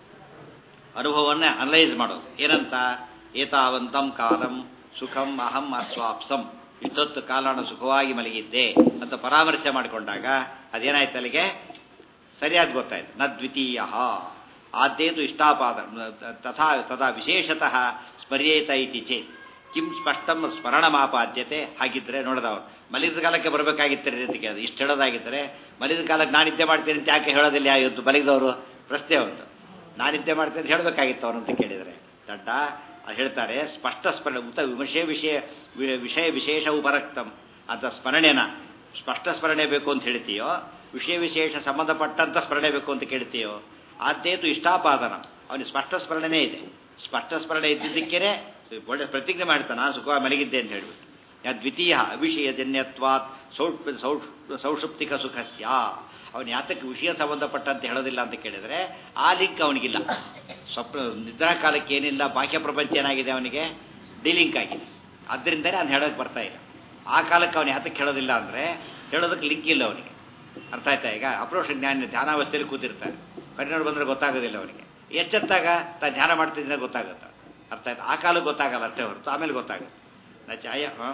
ಅನುಭವವನ್ನೇ ಅನಲೈಸ್ ಮಾಡೋದು ಏನಂತ ಏತಾವಂತಂ ಕಾಲಂ ಸುಖಂ ಅಹಂ ಅಸ್ವಾಪ್ಸಂ ಇಷ್ಟೊತ್ತು ಕಾಲನ ಸುಖವಾಗಿ ಮಲಗಿದ್ದೆ ಅಂತ ಪರಾಮರ್ಶೆ ಮಾಡಿಕೊಂಡಾಗ ಅದೇನಾಯ್ತು ಅಲ್ಲಿಗೆ ಸರಿಯಾಗಿ ಗೊತ್ತಾಯ್ತು ನ ದ್ವಿತೀಯ ಆದ್ಯೇತು ಇಷ್ಟಾಪಾದ ತಥಾ ತಥಾ ವಿಶೇಷತಃ ಸ್ಮರ್ಯೇತ ಇತಿ ಚೇತ್ ಕಿಂ ಸ್ಪಷ್ಟಂ ಸ್ಮರಣಮಾಪಾದ್ಯತೆ ಹಾಗಿದ್ರೆ ನೋಡಿದವರು ಮಲಗಿದ ಕಾಲಕ್ಕೆ ಬರಬೇಕಾಗಿತ್ತರಿ ಅಂತ ಕೇಳಿದ್ರು ಇಷ್ಟು ಹೇಳೋದಾಗಿದ್ದರೆ ಮಲಗಿದ ಕಾಲಕ್ಕೆ ನಾನು ನಿದ್ದೆ ಮಾಡ್ತೀನಿ ಅಂತ ಯಾಕೆ ಹೇಳೋದಿಲ್ಲ ಇವತ್ತು ಮಲಗಿದವರು ಪ್ರಶ್ನೆ ಒಂದು ನಾನು ನಿದ್ದೆ ಮಾಡ್ತೀನಿ ಅಂತ ಹೇಳಬೇಕಾಗಿತ್ತು ಅವನು ಅಂತ ಕೇಳಿದರೆ ದಡ್ಡ ಅದು ಹೇಳ್ತಾರೆ ಸ್ಪಷ್ಟ ಸ್ಮರಣೆ ಉತ ವಿಷಯ ವಿಷಯ ವಿಷಯ ವಿಶೇಷ ಉಪರಕ್ತಂ ಅಂತ ಸ್ಮರಣೆನ ಸ್ಪಷ್ಟ ಸ್ಮರಣೆ ಬೇಕು ಅಂತ ಹೇಳ್ತೀಯೋ ವಿಷಯ ವಿಶೇಷ ಸಂಬಂಧಪಟ್ಟಂತ ಸ್ಮರಣೆ ಬೇಕು ಅಂತ ಕೇಳ್ತೀಯೋ ಆದ್ದೇತು ಇಷ್ಟಾಪಾದನ ಅವನಿಗೆ ಸ್ಪಷ್ಟ ಸ್ಮರಣೆನೇ ಇದೆ ಸ್ಪಷ್ಟ ಸ್ಮರಣೆ ಇದ್ದಿದ್ದಕ್ಕೇನೆ ಒಳ್ಳೆ ಪ್ರತಿಜ್ಞೆ ಮಾಡ್ತಾನೆ ನಾನು ಸುಖವಾಗಿ ಮಲಗಿದ್ದೆ ಅಂತ ಹೇಳ್ಬಿಟ್ಟು ದ್ವಿತೀಯ ಅವಿಷಯಜನ್ಯತ್ವಾತ್ ಸೌಟ್ ಸೌಟ್ ಸೌಷುಪ್ತಿಕ ಸುಖಸ್ಯ ಅವನು ಯಾತಕ್ಕೆ ವಿಷಯ ಸಂಬಂಧಪಟ್ಟಂತೆ ಹೇಳೋದಿಲ್ಲ ಅಂತ ಕೇಳಿದರೆ ಆ ಲಿಂಕ್ ಅವನಿಗಿಲ್ಲ ಸ್ವಪ್ನ ನಿದ್ರಾ ಕಾಲಕ್ಕೆ ಏನಿಲ್ಲ ಬಾಹ್ಯ ಪ್ರಪಂಚ ಏನಾಗಿದೆ ಅವನಿಗೆ ಡಿಲಿಂಕ್ ಆಗಿದೆ ಅದರಿಂದನೇ ಅವ್ನು ಹೇಳೋಕೆ ಬರ್ತಾ ಇಲ್ಲ ಆ ಕಾಲಕ್ಕೆ ಅವನು ಯಾತಕ್ಕೆ ಹೇಳೋದಿಲ್ಲ ಅಂದರೆ ಹೇಳೋದಕ್ಕೆ ಲಿಂಕ್ ಇಲ್ಲ ಅವನಿಗೆ ಅರ್ಥ ಆಯ್ತಾ ಈಗ ಅಪ್ರೋಷ ಜ್ಞಾನ ಧ್ಯಾನಾವಸ್ಥೆಯಲ್ಲಿ ಕೂತಿರ್ತಾನೆ ಕಣ್ಣು ಬಂದರೆ ಗೊತ್ತಾಗೋದಿಲ್ಲ ಅವನಿಗೆ ಎಚ್ಚೆತ್ತಾಗ ತಾ ಧ್ಯಾನ ಮಾಡ್ತಿದ್ದರೆ ಗೊತ್ತಾಗುತ್ತೆ ಅರ್ಥ ಆಯ್ತು ಆ ಕಾಲಕ್ಕೆ ಗೊತ್ತಾಗಲ್ಲ ಅಷ್ಟೇ ಹೊರತು ಆಮೇಲೆ ಗೊತ್ತಾಗುತ್ತೆ ನಾ ಚಾಯ ಹಾಂ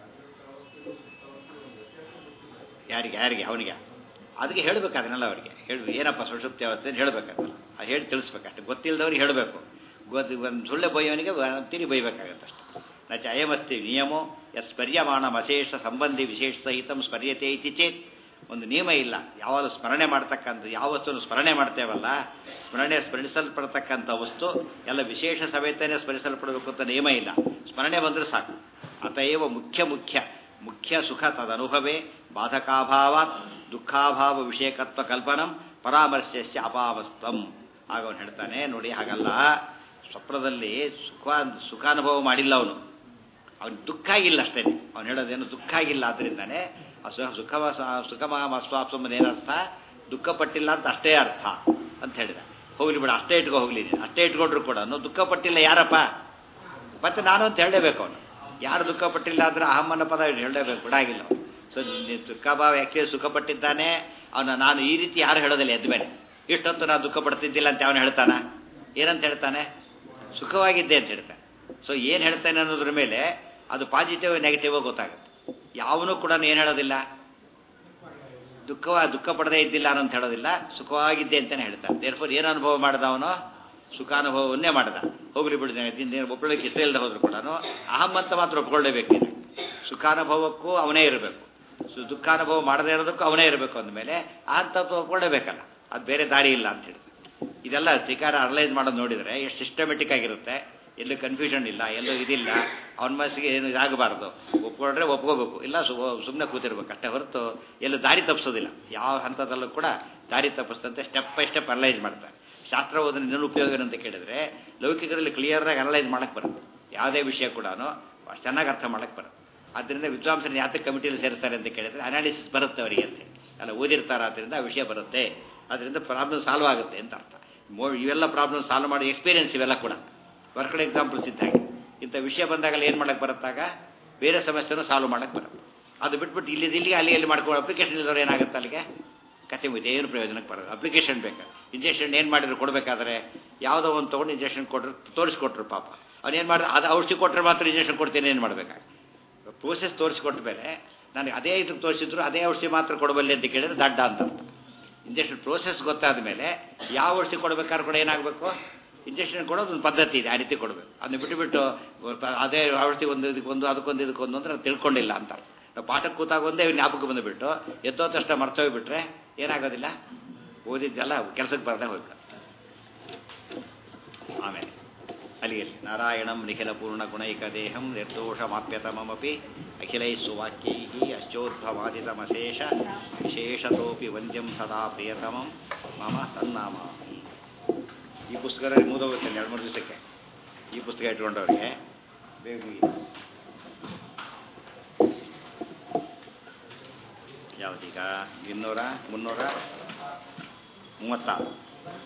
ಯಾರಿಗೆ ಯಾರಿಗೆ ಅವನಿಗೆ ಅದಕ್ಕೆ ಹೇಳಬೇಕು ಅದನ್ನೆಲ್ಲ ಅವರಿಗೆ ಹೇಳಿ ಏನಪ್ಪ ಸುಷುಪ್ತಿ ಅವಸ್ಥೆ ಅಂತ ಹೇಳಬೇಕಂತಲ್ಲ ಅದು ಹೇಳಿ ತಿಳಿಸ್ಬೇಕಷ್ಟೆ ಗೊತ್ತಿಲ್ಲದವ್ರಿಗೆ ಹೇಳಬೇಕು ಗೊತ್ತು ಒಂದು ಸುಳ್ಳೆ ಬೈಯೋನಿಗೆ ತಿರಿ ಬೈಬೇಕಾಗತ್ತೆ ಅಷ್ಟೆ ನಚ ಅಯಮಸ್ತಿ ನಿಯಮೋ ಯಸ್ ಸ್ಮರ್ಯಮಾಣ ಅಶೇಷ ಸಂಬಂಧಿ ವಿಶೇಷ ಸಹಿತಂ ಸ್ಮರ್ಯತೆ ಇತಿ ಚೇತ್ ಒಂದು ನಿಯಮ ಇಲ್ಲ ಯಾವಾಗ ಸ್ಮರಣೆ ಮಾಡ್ತಕ್ಕಂಥ ಯಾವ ವಸ್ತುವನ್ನು ಸ್ಮರಣೆ ಮಾಡ್ತೇವಲ್ಲ ಸ್ಮರಣೆ ಸ್ಮರಿಸಲ್ಪಡ್ತಕ್ಕಂಥ ವಸ್ತು ಎಲ್ಲ ವಿಶೇಷ ಸಮೇತನೇ ಸ್ಮರಿಸಲ್ಪಡಬೇಕು ಅಂತ ನಿಯಮ ಇಲ್ಲ ಸ್ಮರಣೆ ಬಂದರೆ ಸಾಕು ಅತಏವ ಮುಖ್ಯ ಮುಖ್ಯ ಮುಖ್ಯ ಸುಖ ತದನುಭವೇ ಬಾಧಕಾಭಾವಾತ್ ದುಃಖಾಭಾವ ವಿಷಯಕತ್ವ ಕಲ್ಪನಂ ಪರಾಮರ್ಶಸ್ಯ ಅಪಾವಸ್ತಂ ಆಗ ಅವನು ಹೇಳ್ತಾನೆ ನೋಡಿ ಹಾಗಲ್ಲ ಸ್ವಪ್ನದಲ್ಲಿ ಸುಖ ಸುಖಾನುಭವ ಮಾಡಿಲ್ಲ ಅವನು ಅವನು ದುಃಖ ಆಗಿಲ್ಲ ಅಷ್ಟೇ ಅವನು ಹೇಳೋದೇನು ದುಃಖ ಆಗಿಲ್ಲ ಆದ್ರಿಂದಾನೆ ಸುಖ ಸುಖಮ ಏನರ್ಥ ದುಃಖ ಪಟ್ಟಿಲ್ಲ ಅಂತ ಅಷ್ಟೇ ಅರ್ಥ ಅಂತ ಹೇಳಿದ ಹೋಗ್ಲಿ ಬಿಡ ಅಷ್ಟೇ ಇಟ್ಕೊ ಹೋಗ್ಲಿ ಅಷ್ಟೇ ಇಟ್ಕೊಂಡ್ರು ಕೂಡ ದುಃಖ ಪಟ್ಟಿಲ್ಲ ಯಾರಪ್ಪ ಮತ್ತೆ ನಾನು ಅಂತ ಹೇಳಲೇಬೇಕು ಅವನು ಯಾರು ದುಃಖ ಪಟ್ಟಿಲ್ಲ ಅಂದ್ರೆ ಅಹಮ್ಮನ ಪದ ಹೇಳಲೇಬೇಕು ಬಿಡಾಗಿಲ್ಲ ಅವನು ಸೊ ದುಃಖಭಾವ ಯಾಕೆ ಸುಖ ಪಟ್ಟಿದ್ದಾನೆ ಅವನ ನಾನು ಈ ರೀತಿ ಯಾರು ಹೇಳೋದಿಲ್ಲ ಎದ್ದ ಮೇಲೆ ಇಷ್ಟೊತ್ತು ನಾನು ದುಃಖ ಪಡ್ತಿದ್ದಿಲ್ಲ ಅಂತ ಅವನು ಹೇಳ್ತಾನ ಏನಂತ ಹೇಳ್ತಾನೆ ಸುಖವಾಗಿದ್ದೆ ಅಂತ ಹೇಳ್ತಾನೆ ಸೊ ಏನು ಹೇಳ್ತಾನೆ ಅನ್ನೋದ್ರ ಮೇಲೆ ಅದು ಪಾಸಿಟಿವ್ ನೆಗೆಟಿವ್ ಗೊತ್ತಾಗುತ್ತೆ ಯಾವನು ಕೂಡ ಏನು ಹೇಳೋದಿಲ್ಲ ದುಃಖವ ದುಃಖ ಪಡದೇ ಇದ್ದಿಲ್ಲ ಅಂತ ಹೇಳೋದಿಲ್ಲ ಸುಖವಾಗಿದ್ದೆ ಅಂತಾನೆ ಹೇಳ್ತಾನೆ ದೇರ್ಫೋರ್ ಏನು ಅನುಭವ ಮಾಡ್ದ ಅವನು ಸುಖಾನುಭವವನ್ನೇ ಮಾಡ್ದ ಹೋಗ್ಲಿ ಬಿಡಿದ ಒಬ್ಬಳಿಗೆ ಇಷ್ಟ ಇಲ್ಲದೆ ಹೋದ್ರು ಕೂಡ ಅಹಂ ಅಂತ ಮಾತ್ರ ಒಪ್ಕೊಳ್ಳೇಬೇಕಿದೆ ಸುಖಾನುಭವಕ್ಕೂ ಅವನೇ ಇರಬೇಕು ಸೊ ದುಃಖಾನುಭವ ಮಾಡದೇ ಇರೋದಕ್ಕೂ ಅವನೇ ಇರಬೇಕು ಅಂದಮೇಲೆ ಆ ಅಂತ ಒಪ್ಕೊಳ್ಳೇಬೇಕಲ್ಲ ಅದು ಬೇರೆ ದಾರಿ ಇಲ್ಲ ಅಂತ ಹೇಳಿ ಇದೆಲ್ಲ ತ್ರಿಕಾರ ಅನಲೈಸ್ ಮಾಡೋದು ನೋಡಿದರೆ ಎಷ್ಟು ಸಿಸ್ಟಮೆಟಿಕ್ ಆಗಿರುತ್ತೆ ಎಲ್ಲೂ ಕನ್ಫ್ಯೂಷನ್ ಇಲ್ಲ ಎಲ್ಲೂ ಇದಿಲ್ಲ ಅವನ ಮನಸ್ಸಿಗೆ ಏನು ಇದಾಗಬಾರ್ದು ಒಪ್ಕೊಂಡ್ರೆ ಒಪ್ಕೋಬೇಕು ಇಲ್ಲ ಸುಮ್ಮನೆ ಕೂತಿರ್ಬೇಕು ಅಷ್ಟೇ ಹೊರತು ಎಲ್ಲೂ ದಾರಿ ತಪ್ಪಿಸೋದಿಲ್ಲ ಯಾವ ಹಂತದಲ್ಲೂ ಕೂಡ ದಾರಿ ತಪ್ಪಿಸ್ತಂತೆ ಸ್ಟೆಪ್ ಬೈ ಸ್ಟೆಪ್ ಅನಲೈಸ್ ಮಾಡ್ತಾರೆ ಶಾಸ್ತ್ರ ಓದನ ಇನ್ನೊಂದು ಉಪಯೋಗ ಏನಂತ ಕೇಳಿದ್ರೆ ಲೌಕಿಕದಲ್ಲಿ ಕ್ಲಿಯರಾಗಿ ಅನಲೈಸ್ ಮಾಡಕ್ಕೆ ಬರುತ್ತೆ ಯಾವುದೇ ವಿಷಯ ಕೂಡ ಅಷ್ಟು ಚೆನ್ನಾಗಿ ಅರ್ಥ ಮಾಡಕ್ಕೆ ಬರುತ್ತೆ ಆದ್ದರಿಂದ ವಿದ್ವಾಂಸರು ಯಾತಕ್ಕೆ ಕಮಿಟಿಯಲ್ಲಿ ಸೇರಿಸ್ತಾರೆ ಅಂತ ಕೇಳಿದ್ರೆ ಅನಾಲಿಸಿಸ್ ಬರುತ್ತೆ ಅವರಿಗೆ ಅಂತ ಎಲ್ಲ ಓದಿರ್ತಾರೆ ಆದ್ದರಿಂದ ಆ ವಿಷಯ ಬರುತ್ತೆ ಅದರಿಂದ ಪ್ರಾಬ್ಲಮ್ ಸಾಲ್ವ್ ಆಗುತ್ತೆ ಅಂತ ಅರ್ಥ ಇವೆಲ್ಲ ಪ್ರಾಬ್ಲಮ್ ಸಾಲ್ವ್ ಮಾಡಿ ಎಕ್ಸ್ಪೀರಿಯನ್ಸ್ ಇವೆಲ್ಲ ಕೂಡ ವರ್ಕಡೆ ಎಕ್ಸಾಂಪಲ್ಸ್ ಇದ್ದಾಗೆ ಇಂಥ ವಿಷಯ ಬಂದಾಗಲ್ಲ ಏನು ಮಾಡಕ್ಕೆ ಬರುತ್ತಾಗ ಬೇರೆ ಸಮಸ್ಯೆನೂ ಸಾಲ್ವ್ ಮಾಡಕ್ಕೆ ಬರುತ್ತೆ ಅದು ಬಿಟ್ಬಿಟ್ಟು ಇಲ್ಲಿ ಇಲ್ಲಿಗೆ ಅಲ್ಲಿ ಎಲ್ಲಿ ಮಾಡ್ಕೊಂಡು ಅಪ್ಲಿಕೇಶನ್ ಇಲ್ಲದವ್ರು ಏನಾಗುತ್ತೆ ಅಲ್ಲಿಗೆ ಕತೆ ಮುಗಿದೆ ಏನು ಪ್ರಯೋಜನಕ್ಕೆ ಬರೋದು ಅಪ್ಲಿಕೇಶನ್ ಬೇಕು ಇಂಜೆಕ್ಷನ್ ಏನು ಮಾಡಿದ್ರು ಕೊಡಬೇಕಾದ್ರೆ ಯಾವುದೋ ಒಂದು ತೊಗೊಂಡು ಇಂಜೆಕ್ಷನ್ ಕೊಟ್ಟರು ತೋರಿಸ್ಕೊಟ್ರು ಪಾಪ ಅವ್ನು ಮಾಡಿದ್ರೆ ಅದು ಔಷಧಿ ಕೊಟ್ಟರೆ ಮಾತ್ರ ಇಂಜೆಕ್ಷನ್ ಕೊಡ್ತೀನಿ ಏನು ಮಾಡಬೇಕಾಗ ಪ್ರೋಸೆಸ್ ತೋರಿಸ್ಕೊಟ್ಟ ಮೇಲೆ ನನಗೆ ಅದೇ ಇದಕ್ಕೆ ತೋರಿಸಿದ್ರು ಅದೇ ಔಷಧಿ ಮಾತ್ರ ಕೊಡಬಲ್ಲೆ ಅಂತ ಕೇಳಿದ್ರೆ ದಡ್ಡ ಅಂತ ಇಂಜೆಕ್ಷನ್ ಪ್ರೋಸೆಸ್ ಗೊತ್ತಾದ ಮೇಲೆ ಯಾವ ಔಷಧಿ ಕೊಡಬೇಕಾದ್ರೆ ಕೂಡ ಏನಾಗಬೇಕು ಇಂಜೆಕ್ಷನ್ ಕೊಡೋದು ಒಂದು ಪದ್ಧತಿ ಇದೆ ಆ ರೀತಿ ಕೊಡಬೇಕು ಅದನ್ನ ಬಿಟ್ಟು ಬಿಟ್ಟು ಅದೇ ಔಷಧಿ ಒಂದು ಇದಕ್ಕೊಂದು ಅದಕ್ಕೊಂದು ಇದಕ್ಕೊಂದು ಅಂದ್ರೆ ತಿಳ್ಕೊಂಡಿಲ್ಲ ಅಂತ ನಾವು ಪಾಠಕ್ಕೆ ಕೂತಾಗ ಒಂದೇ ಜ್ಞಾಪಕ ಬಂದುಬಿಟ್ಟು ಎತ್ತೋ ತಕ್ಷಣ ಮರ್ತೋಗ್ಬಿಟ್ರೆ ಏನಾಗೋದಿಲ್ಲ ಓದಿದ್ದೆಲ್ಲ ಕೆಲಸಕ್ಕೆ ಬರದೆ ಹೋಗ್ಬಿಡ ಆಮೇಲೆ ಅಲ್ಲಿಗೆ ನಾರಾಯಣಂ ನಿಖಿಲ ಪೂರ್ಣ ಗುಣೈಕ ದೇಹಂ ನಿರ್ದೋಷಮಾಪ್ಯತಮಪಿ ಅಖಿಲೈ ಸುವಾಕ್ಯೈ ಅಶ್ಚೋದ್ಭವಾದಿತಮಶೇಷ ವಿಶೇಷತೋಪಿ ವಂದ್ಯಂ ಸದಾ ಪ್ರಿಯತಮಂ ಮಮ ಸನ್ನಾಮ ಈ ಪುಸ್ತಕ ಮುಗಿದೋಗುತ್ತೆ ಎರಡು ಮೂರು ದಿವಸಕ್ಕೆ ಈ ಪುಸ್ತಕ ಇಟ್ಕೊಂಡವ್ರಿಗೆ ಬೇಗ ಮುಗಿ ಯಾವುದೀಗ ಇನ್ನೂರ ಮುನ್ನೂರ ಮೂವತ್ತಾರು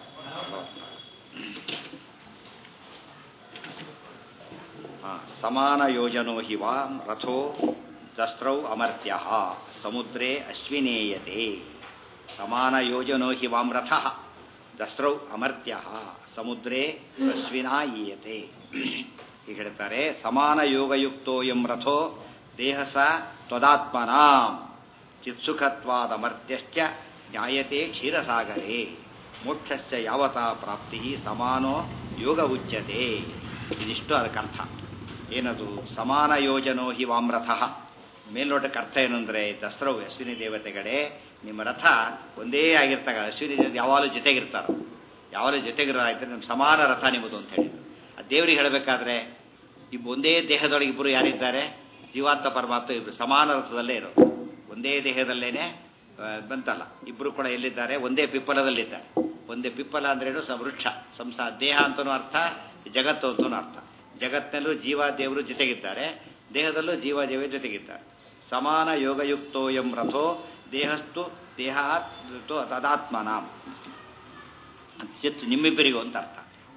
ಸಮಾನ ಯೋಜನೋ ಹಿ ವಾಂ ರಥೋ ದಸ್ತ್ರೌ ಅಮರ್ತ್ಯ ಸಮುದ್ರೇ ಅಶ್ವಿನೇಯತೆ ಸಮಾನ ಯೋಜನೋ ಹಿ ವಾಂ ರಥ ದಸ್ತ್ರೌ ಅಮರ್ತ್ಯ ಸಮುದ್ರೇ ಅಶ್ವಿನಾ ಈಯತೆ ಹೀಗೆ ಹೇಳ್ತಾರೆ ಸಮಾನ ಯೋಗಯುಕ್ತೋ ಎಂ ರಥೋ ದೇಹಸ ತ್ವದಾತ್ಮನಾಂ ಚಿತ್ಸುಖತ್ವಾದಮರ್ತ್ಯಶ್ಚ ಜ್ಞಾಯತೆ ಕ್ಷೀರಸಾಗರೇ ಮೋಕ್ಷಸ್ಯ ಯಾವತಾ ಪ್ರಾಪ್ತಿ ಸಮಾನೋ ಯೋಗ ಉಚ್ಯತೆ ಇದಿಷ್ಟು ಅದಕ್ಕೆ ಅರ್ಥ ಏನದು ಸಮಾನ ಯೋಜನೋ ಹಿ ವಾಮ್ರಥ ಮೇಲ್ನೋಟಕ್ಕೆ ಅರ್ಥ ಏನಂದ್ರೆ ದಸರವು ಅಶ್ವಿನಿ ದೇವತೆಗಳೇ ನಿಮ್ಮ ರಥ ಒಂದೇ ಆಗಿರ್ತಾಗ ಅಶ್ವಿನಿ ದೇವತೆ ಯಾವಾಗಲೂ ಜೊತೆಗಿರ್ತಾರೋ ಯಾವಾಗಲೂ ಜೊತೆಗಿರೋ ಆಯ್ತಾರೆ ನಿಮ್ಮ ಸಮಾನ ರಥ ನಿಮ್ಮದು ಅಂತ ಹೇಳಿದ್ರು ಆ ದೇವರಿಗೆ ಹೇಳಬೇಕಾದ್ರೆ ಇಬ್ಬ ಒಂದೇ ದೇಹದೊಳಗೆ ಇಬ್ಬರು ಯಾರಿದ್ದಾರೆ ಜೀವಾತ್ಮ ಪರಮಾತ್ಮ ಇಬ್ಬರು ಸಮಾನ ರಥದಲ್ಲೇ ಇರೋದು ಒಂದೇ ದೇಹದಲ್ಲೇನೆ ಬಂತಲ್ಲ ಇಬ್ಬರು ಕೂಡ ಎಲ್ಲಿದ್ದಾರೆ ಒಂದೇ ಪಿಪ್ಪಲದಲ್ಲಿದ್ದಾರೆ ಒಂದೇ ಪಿಪ್ಪಲ ಅಂದ್ರೇನು ಸ ವೃಕ್ಷ ಸಂಸಾ ದೇಹ ಅಂತನೂ ಅರ್ಥ ಜಗತ್ತು ಅಂತನೂ ಅರ್ಥ ಜಗತ್ತಿನಲ್ಲೂ ಜೀವ ದೇವರು ಜೊತೆಗಿದ್ದಾರೆ ದೇಹದಲ್ಲೂ ಜೀವ ದೇವ ಜೊತೆಗಿದ್ದಾರೆ ಸಮಾನ ಯೋಗಯುಕ್ತೋ ಎಂ ರಥೋ ದೇಹಸ್ತು ದೇಹ ತದಾತ್ಮನಾಂ ಚಿತ್ ನಿಮ್ಮಿಬ್ಬರಿಗೂ ಅಂತ ಅರ್ಥ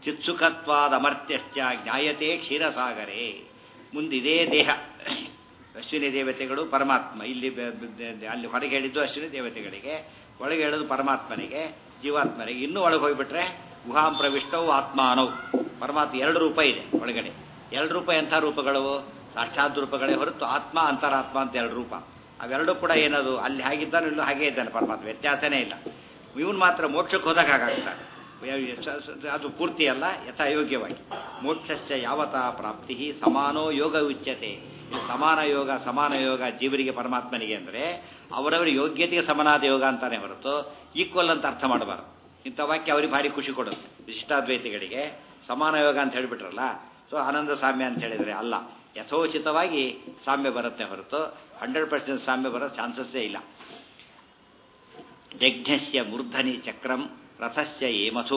ಚಿತ್ಸುಖತ್ವಾದಮರ್ತ್ಯಶ್ಚ ಜ್ಞಾಯತೆ ಕ್ಷೀರಸಾಗರೇ ಮುಂದಿದೇ ದೇಹ ಅಶ್ವಿನಿ ದೇವತೆಗಳು ಪರಮಾತ್ಮ ಇಲ್ಲಿ ಬೆ- ಬೆ- ಅಲ್ಲಿ ಹೊರಗೆ ಹೇಳಿದ್ದು ಅಶ್ವಿನಿ ದೇವತೆಗಳಿಗೆ ಒಳಗೆ ಹೇಳೋದು ಪರಮಾತ್ಮನಿಗೆ ಜೀವಾತ್ಮನಿಗೆ ಇನ್ನೂ ಒಳಗೆ ಹೋಗ್ಬಿಟ್ರೆ ಗುಹಾಂ ಪ್ರವಿಷ್ಟವು ಆತ್ಮಾನವು ಪರಮಾತ್ಮ ಎರಡು ರೂಪ ಇದೆ ಒಳಗಡೆ ಎರಡು ರೂಪ ಎಂಥ ರೂಪಗಳು ಸಾಕ್ಷಾತ್ ರೂಪಗಳೇ ಹೊರತು ಆತ್ಮ ಅಂತರಾತ್ಮ ಅಂತ ಎರಡು ರೂಪ ಅವೆರಡೂ ಕೂಡ ಏನದು ಅಲ್ಲಿ ಹಾಗಿದ್ದಾನೆ ಇಲ್ಲೂ ಹಾಗೇ ಇದ್ದಾನೆ ಪರಮಾತ್ಮ ವ್ಯತ್ಯಾಸನೇ ಇಲ್ಲ ಇವನು ಮಾತ್ರ ಮೋಕ್ಷಕ್ಕೆ ಹೋದಾಗ ಹಾಗಾಗ್ತಾನೆ ಸ- ಸ- ಅದು ಪೂರ್ತಿ ಅಲ್ಲ ಯಥಾಯೋಗ್ಯವಾಗಿ ಮೋಕ್ಷಶ್ಚ ಯಾವತಾ ಪ್ರಾಪ್ತಿ ಸಮಾನೋ ಯೋಗ ಉಚ್ಯತೆ ಇದು ಸಮಾನ ಯೋಗ ಸಮಾನ ಯೋಗ ಜೀವರಿಗೆ ಪರಮಾತ್ಮನಿಗೆ ಅಂದರೆ ಅವರವರ ಯೋಗ್ಯತೆಗೆ ಸಮನಾದ ಯೋಗ ಅಂತಾನೆ ಹೊರತು ಈಕ್ವಲ್ ಅಂತ ಅರ್ಥ ಮಾಡಬಾರದು ಇಂಥ ವಾಕ್ಯ ಅವರಿಗೆ ಭಾರಿ ಖುಷಿ ಕೊಡುತ್ತೆ ವಿಶಿಷ್ಟಾದ್ವೈತಿಗಳಿಗೆ ಸಮಾನ ಯೋಗ ಅಂತ ಹೇಳಿಬಿಟ್ರಲ್ಲ ಸೊ ಆನಂದ ಸಾಮ್ಯ ಅಂತ ಹೇಳಿದರೆ ಅಲ್ಲ ಯಥೋಚಿತವಾಗಿ ಸಾಮ್ಯ ಬರುತ್ತೆ ಹೊರತು ಹಂಡ್ರೆಡ್ ಪರ್ಸೆಂಟ್ ಸಾಮ್ಯ ಬರೋ ಚಾನ್ಸಸ್ಸೇ ಇಲ್ಲ ಯಜ್ಞಸ್ಯ ಮೂರ್ಧನಿ ಚಕ್ರಂ ರಥಸ್ಯ ಏಮಥು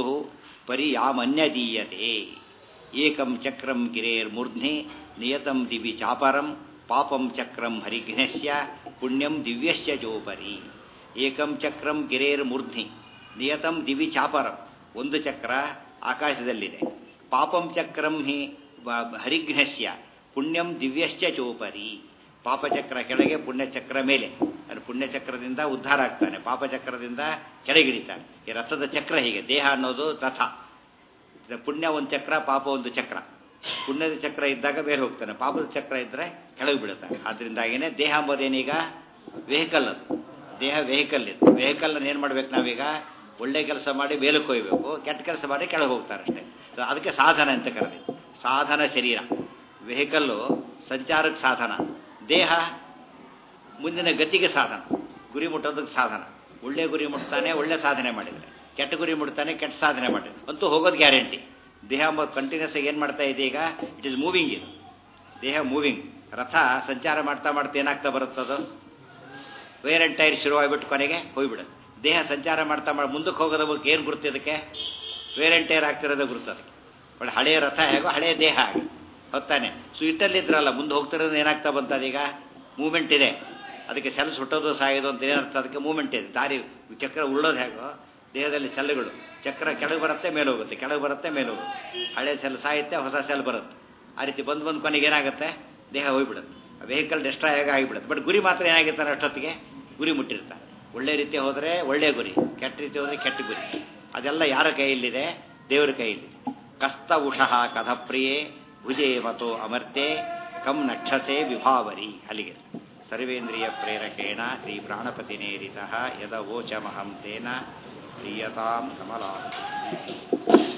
ಪರಿಯಾಮನ್ಯದೀಯತೆ ಏಕಂ ಚಕ್ರಂ ಗಿರೇರ್ಮೂರ್ಧ್ನಿ ನಿಯತಂ ದಿವಿ ಚಾಪರಂ ಪಾಪಂ ಚಕ್ರಂ ಹರಿಘ್ನಸ್ಯ ಪುಣ್ಯಂ ದಿವ್ಯಸ್ಯ ಜೋಪರಿ ಏಕಂ ಚಕ್ರಂ ಗಿರೇರ್ಮೂರ್ಧ್ನಿ ನಿಯತಂ ದಿವಿ ಚಾಪರಂ ಒಂದು ಚಕ್ರ ಆಕಾಶದಲ್ಲಿದೆ ಪಾಪಂ ಚಕ್ರಂ ಹಿ ವ- ಹರಿಘ್ನಸ್ಯ ಪುಣ್ಯಂ ದಿವ್ಯಶ್ಚ ಚೋಪರಿ ಪಾಪಚಕ್ರ ಕೆಳಗೆ ಪುಣ್ಯಚಕ್ರ ಮೇಲೆ ಅದು ಪುಣ್ಯಚಕ್ರದಿಂದ ಉದ್ಧಾರ ಆಗ್ತಾನೆ ಪಾಪಚಕ್ರದಿಂದ ಕೆಳಗಿಳಿತಾನೆ ಈ ರಥದ ಚಕ್ರ ಹೀಗೆ ದೇಹ ಅನ್ನೋದು ರಥ ಇದು ಪುಣ್ಯ ಒಂದು ಚಕ್ರ ಪಾಪ ಒಂದು ಚಕ್ರ ಪುಣ್ಯದ ಚಕ್ರ ಇದ್ದಾಗ ಬೇರೆ ಹೋಗ್ತಾನೆ ಪಾಪದ ಚಕ್ರ ಇದ್ದರೆ ಕೆಳಗೆ ಬೀಳುತ್ತಾನೆ ಆದ್ರಿಂದಾಗಿನೇ ದೇಹ ಅಂಬೋದೇನೀಗ ವೆಹಿಕಲ್ ಅದು ದೇಹ ವೆಹಿಕಲ್ ಇದು ವೆಹಿಕಲ್ನ ಏನು ಮಾಡ್ಬೇಕು ನಾವೀಗ ಒಳ್ಳೆ ಕೆಲಸ ಮಾಡಿ ಮೇಲಕ್ಕೆ ಹೋಗ್ಬೇಕು ಕೆಟ್ಟ ಕೆಲಸ ಮಾಡಿ ಕೆಳಗೆ ಹೋಗ್ತಾರೆ ಅಷ್ಟೇ ಅದಕ್ಕೆ ಸಾಧನ ಅಂತ ಕರೆದಿದ್ದು ಸಾಧನ ಶರೀರ ವೆಹಿಕಲ್ಲು ಸಂಚಾರಕ್ಕೆ ಸಾಧನ ದೇಹ ಮುಂದಿನ ಗತಿಗೆ ಸಾಧನ ಗುರಿ ಮುಟ್ಟೋದಕ್ಕೆ ಸಾಧನ ಒಳ್ಳೆ ಗುರಿ ಮುಟ್ತಾನೆ ಒಳ್ಳೆ ಸಾಧನೆ ಮಾಡಿದರೆ ಕೆಟ್ಟ ಗುರಿ ಮುಟ್ತಾನೆ ಕೆಟ್ಟ ಸಾಧನೆ ಮಾಡಿದ್ರೆ ಅಂತೂ ಹೋಗೋದು ಗ್ಯಾರಂಟಿ ದೇಹ ಕಂಟಿನ್ಯೂಸ್ ಆಗಿ ಏನು ಮಾಡ್ತಾ ಇದೆ ಈಗ ಇಟ್ ಇಸ್ ಮೂವಿಂಗ್ ಇದು ದೇಹ ಮೂವಿಂಗ್ ರಥ ಸಂಚಾರ ಮಾಡ್ತಾ ಮಾಡ್ತಾ ಏನಾಗ್ತಾ ಬರುತ್ತದು ವೇರ್ ಅಂಡ್ ಟೈರ್ ಶುರುವಾಗ್ಬಿಟ್ಟು ಕೊನೆಗೆ ಹೋಗ್ಬಿಡುತ್ತೆ ದೇಹ ಸಂಚಾರ ಮಾಡ್ತಾ ಮಾಡಿ ಮುಂದಕ್ಕೆ ಹೋಗೋದ ಬಗ್ಗೆ ಏನು ಗುರುತು ಇದಕ್ಕೆ ವೇರ್ ಅಂಡ್ ಟೈರ್ ಆಗ್ತಿರೋದೇ ಗುರುತು ಅದಕ್ಕೆ ಒಳ್ಳೆ ಹಳೆಯ ರಥ ಹೇಗೋ ಹಳೆಯ ದೇಹ ಹಾಗೆ ಹೊತ್ತಾನೆ ಸೊ ಇಟ್ಟಲ್ಲಿದ್ರಲ್ಲ ಮುಂದೆ ಹೋಗ್ತಿರೋದು ಏನಾಗ್ತಾ ಬಂತು ಅದೀಗ ಮೂಮೆಂಟ್ ಇದೆ ಅದಕ್ಕೆ ಸೆಲ್ಸ್ ಹುಟ್ಟೋದು ಸಾಯೋದು ಅಂತ ಏನರ್ಥ ಅದಕ್ಕೆ ಮೂಮೆಂಟ್ ಇದೆ ದಾರಿ ಚಕ್ರ ಉಳ್ಳೋದು ಹೇಗೋ ದೇಹದಲ್ಲಿ ಸೆಲ್ಗಳು ಚಕ್ರ ಕೆಳಗೆ ಬರುತ್ತೆ ಮೇಲೆ ಹೋಗುತ್ತೆ ಕೆಳಗೆ ಬರುತ್ತೆ ಮೇಲೆ ಹೋಗುತ್ತೆ ಹಳೆ ಸೆಲ್ ಸಾಯುತ್ತೆ ಹೊಸ ಸೆಲ್ ಬರುತ್ತೆ ಆ ರೀತಿ ಬಂದು ಬಂದು ಕೊನೆಗೆ ಏನಾಗುತ್ತೆ ದೇಹ ಹೋಗ್ಬಿಡುತ್ತೆ ವೆಹಿಕಲ್ ಡೆಸ್ಟ್ರಾಯ್ ಆಗಿ ಆಗಿಬಿಡುತ್ತೆ ಬಟ್ ಗುರಿ ಮಾತ್ರ ಏನಾಗಿರ್ತಾನೆ ಅಷ್ಟೊತ್ತಿಗೆ ಗುರಿ ಮುಟ್ಟಿರ್ತಾನೆ ಒಳ್ಳೆ ರೀತಿ ಹೋದರೆ ಒಳ್ಳೆ ಗುರಿ ಕೆಟ್ಟ ರೀತಿ ಹೋದರೆ ಕೆಟ್ಟ ಗುರಿ ಅದೆಲ್ಲ ಯಾರ ಕೈಯಲ್ಲಿದೆ ದೇವರ ಕೈಯಲ್ಲಿ ಕಸ್ತ ಉಷಃ ಕಥಪ್ರಿಯೇ ಭುಜೇ ಮತೋ ಅಮರ್ತೆ ಕಂ ನಕ್ಷಸೆ ವಿಭಾವರಿ ಅಲ್ಲಿಗೆ ಸರ್ವೇಂದ್ರಿಯ ಪ್ರೇರಕೇಣ ಶ್ರೀ ಪ್ರಾಣಪತಿನೇರಿತ ಯದ ವೋಚಮಹಂ ತೇನ ಪ್ರಿಯತಾಂ ಕಮಲಾ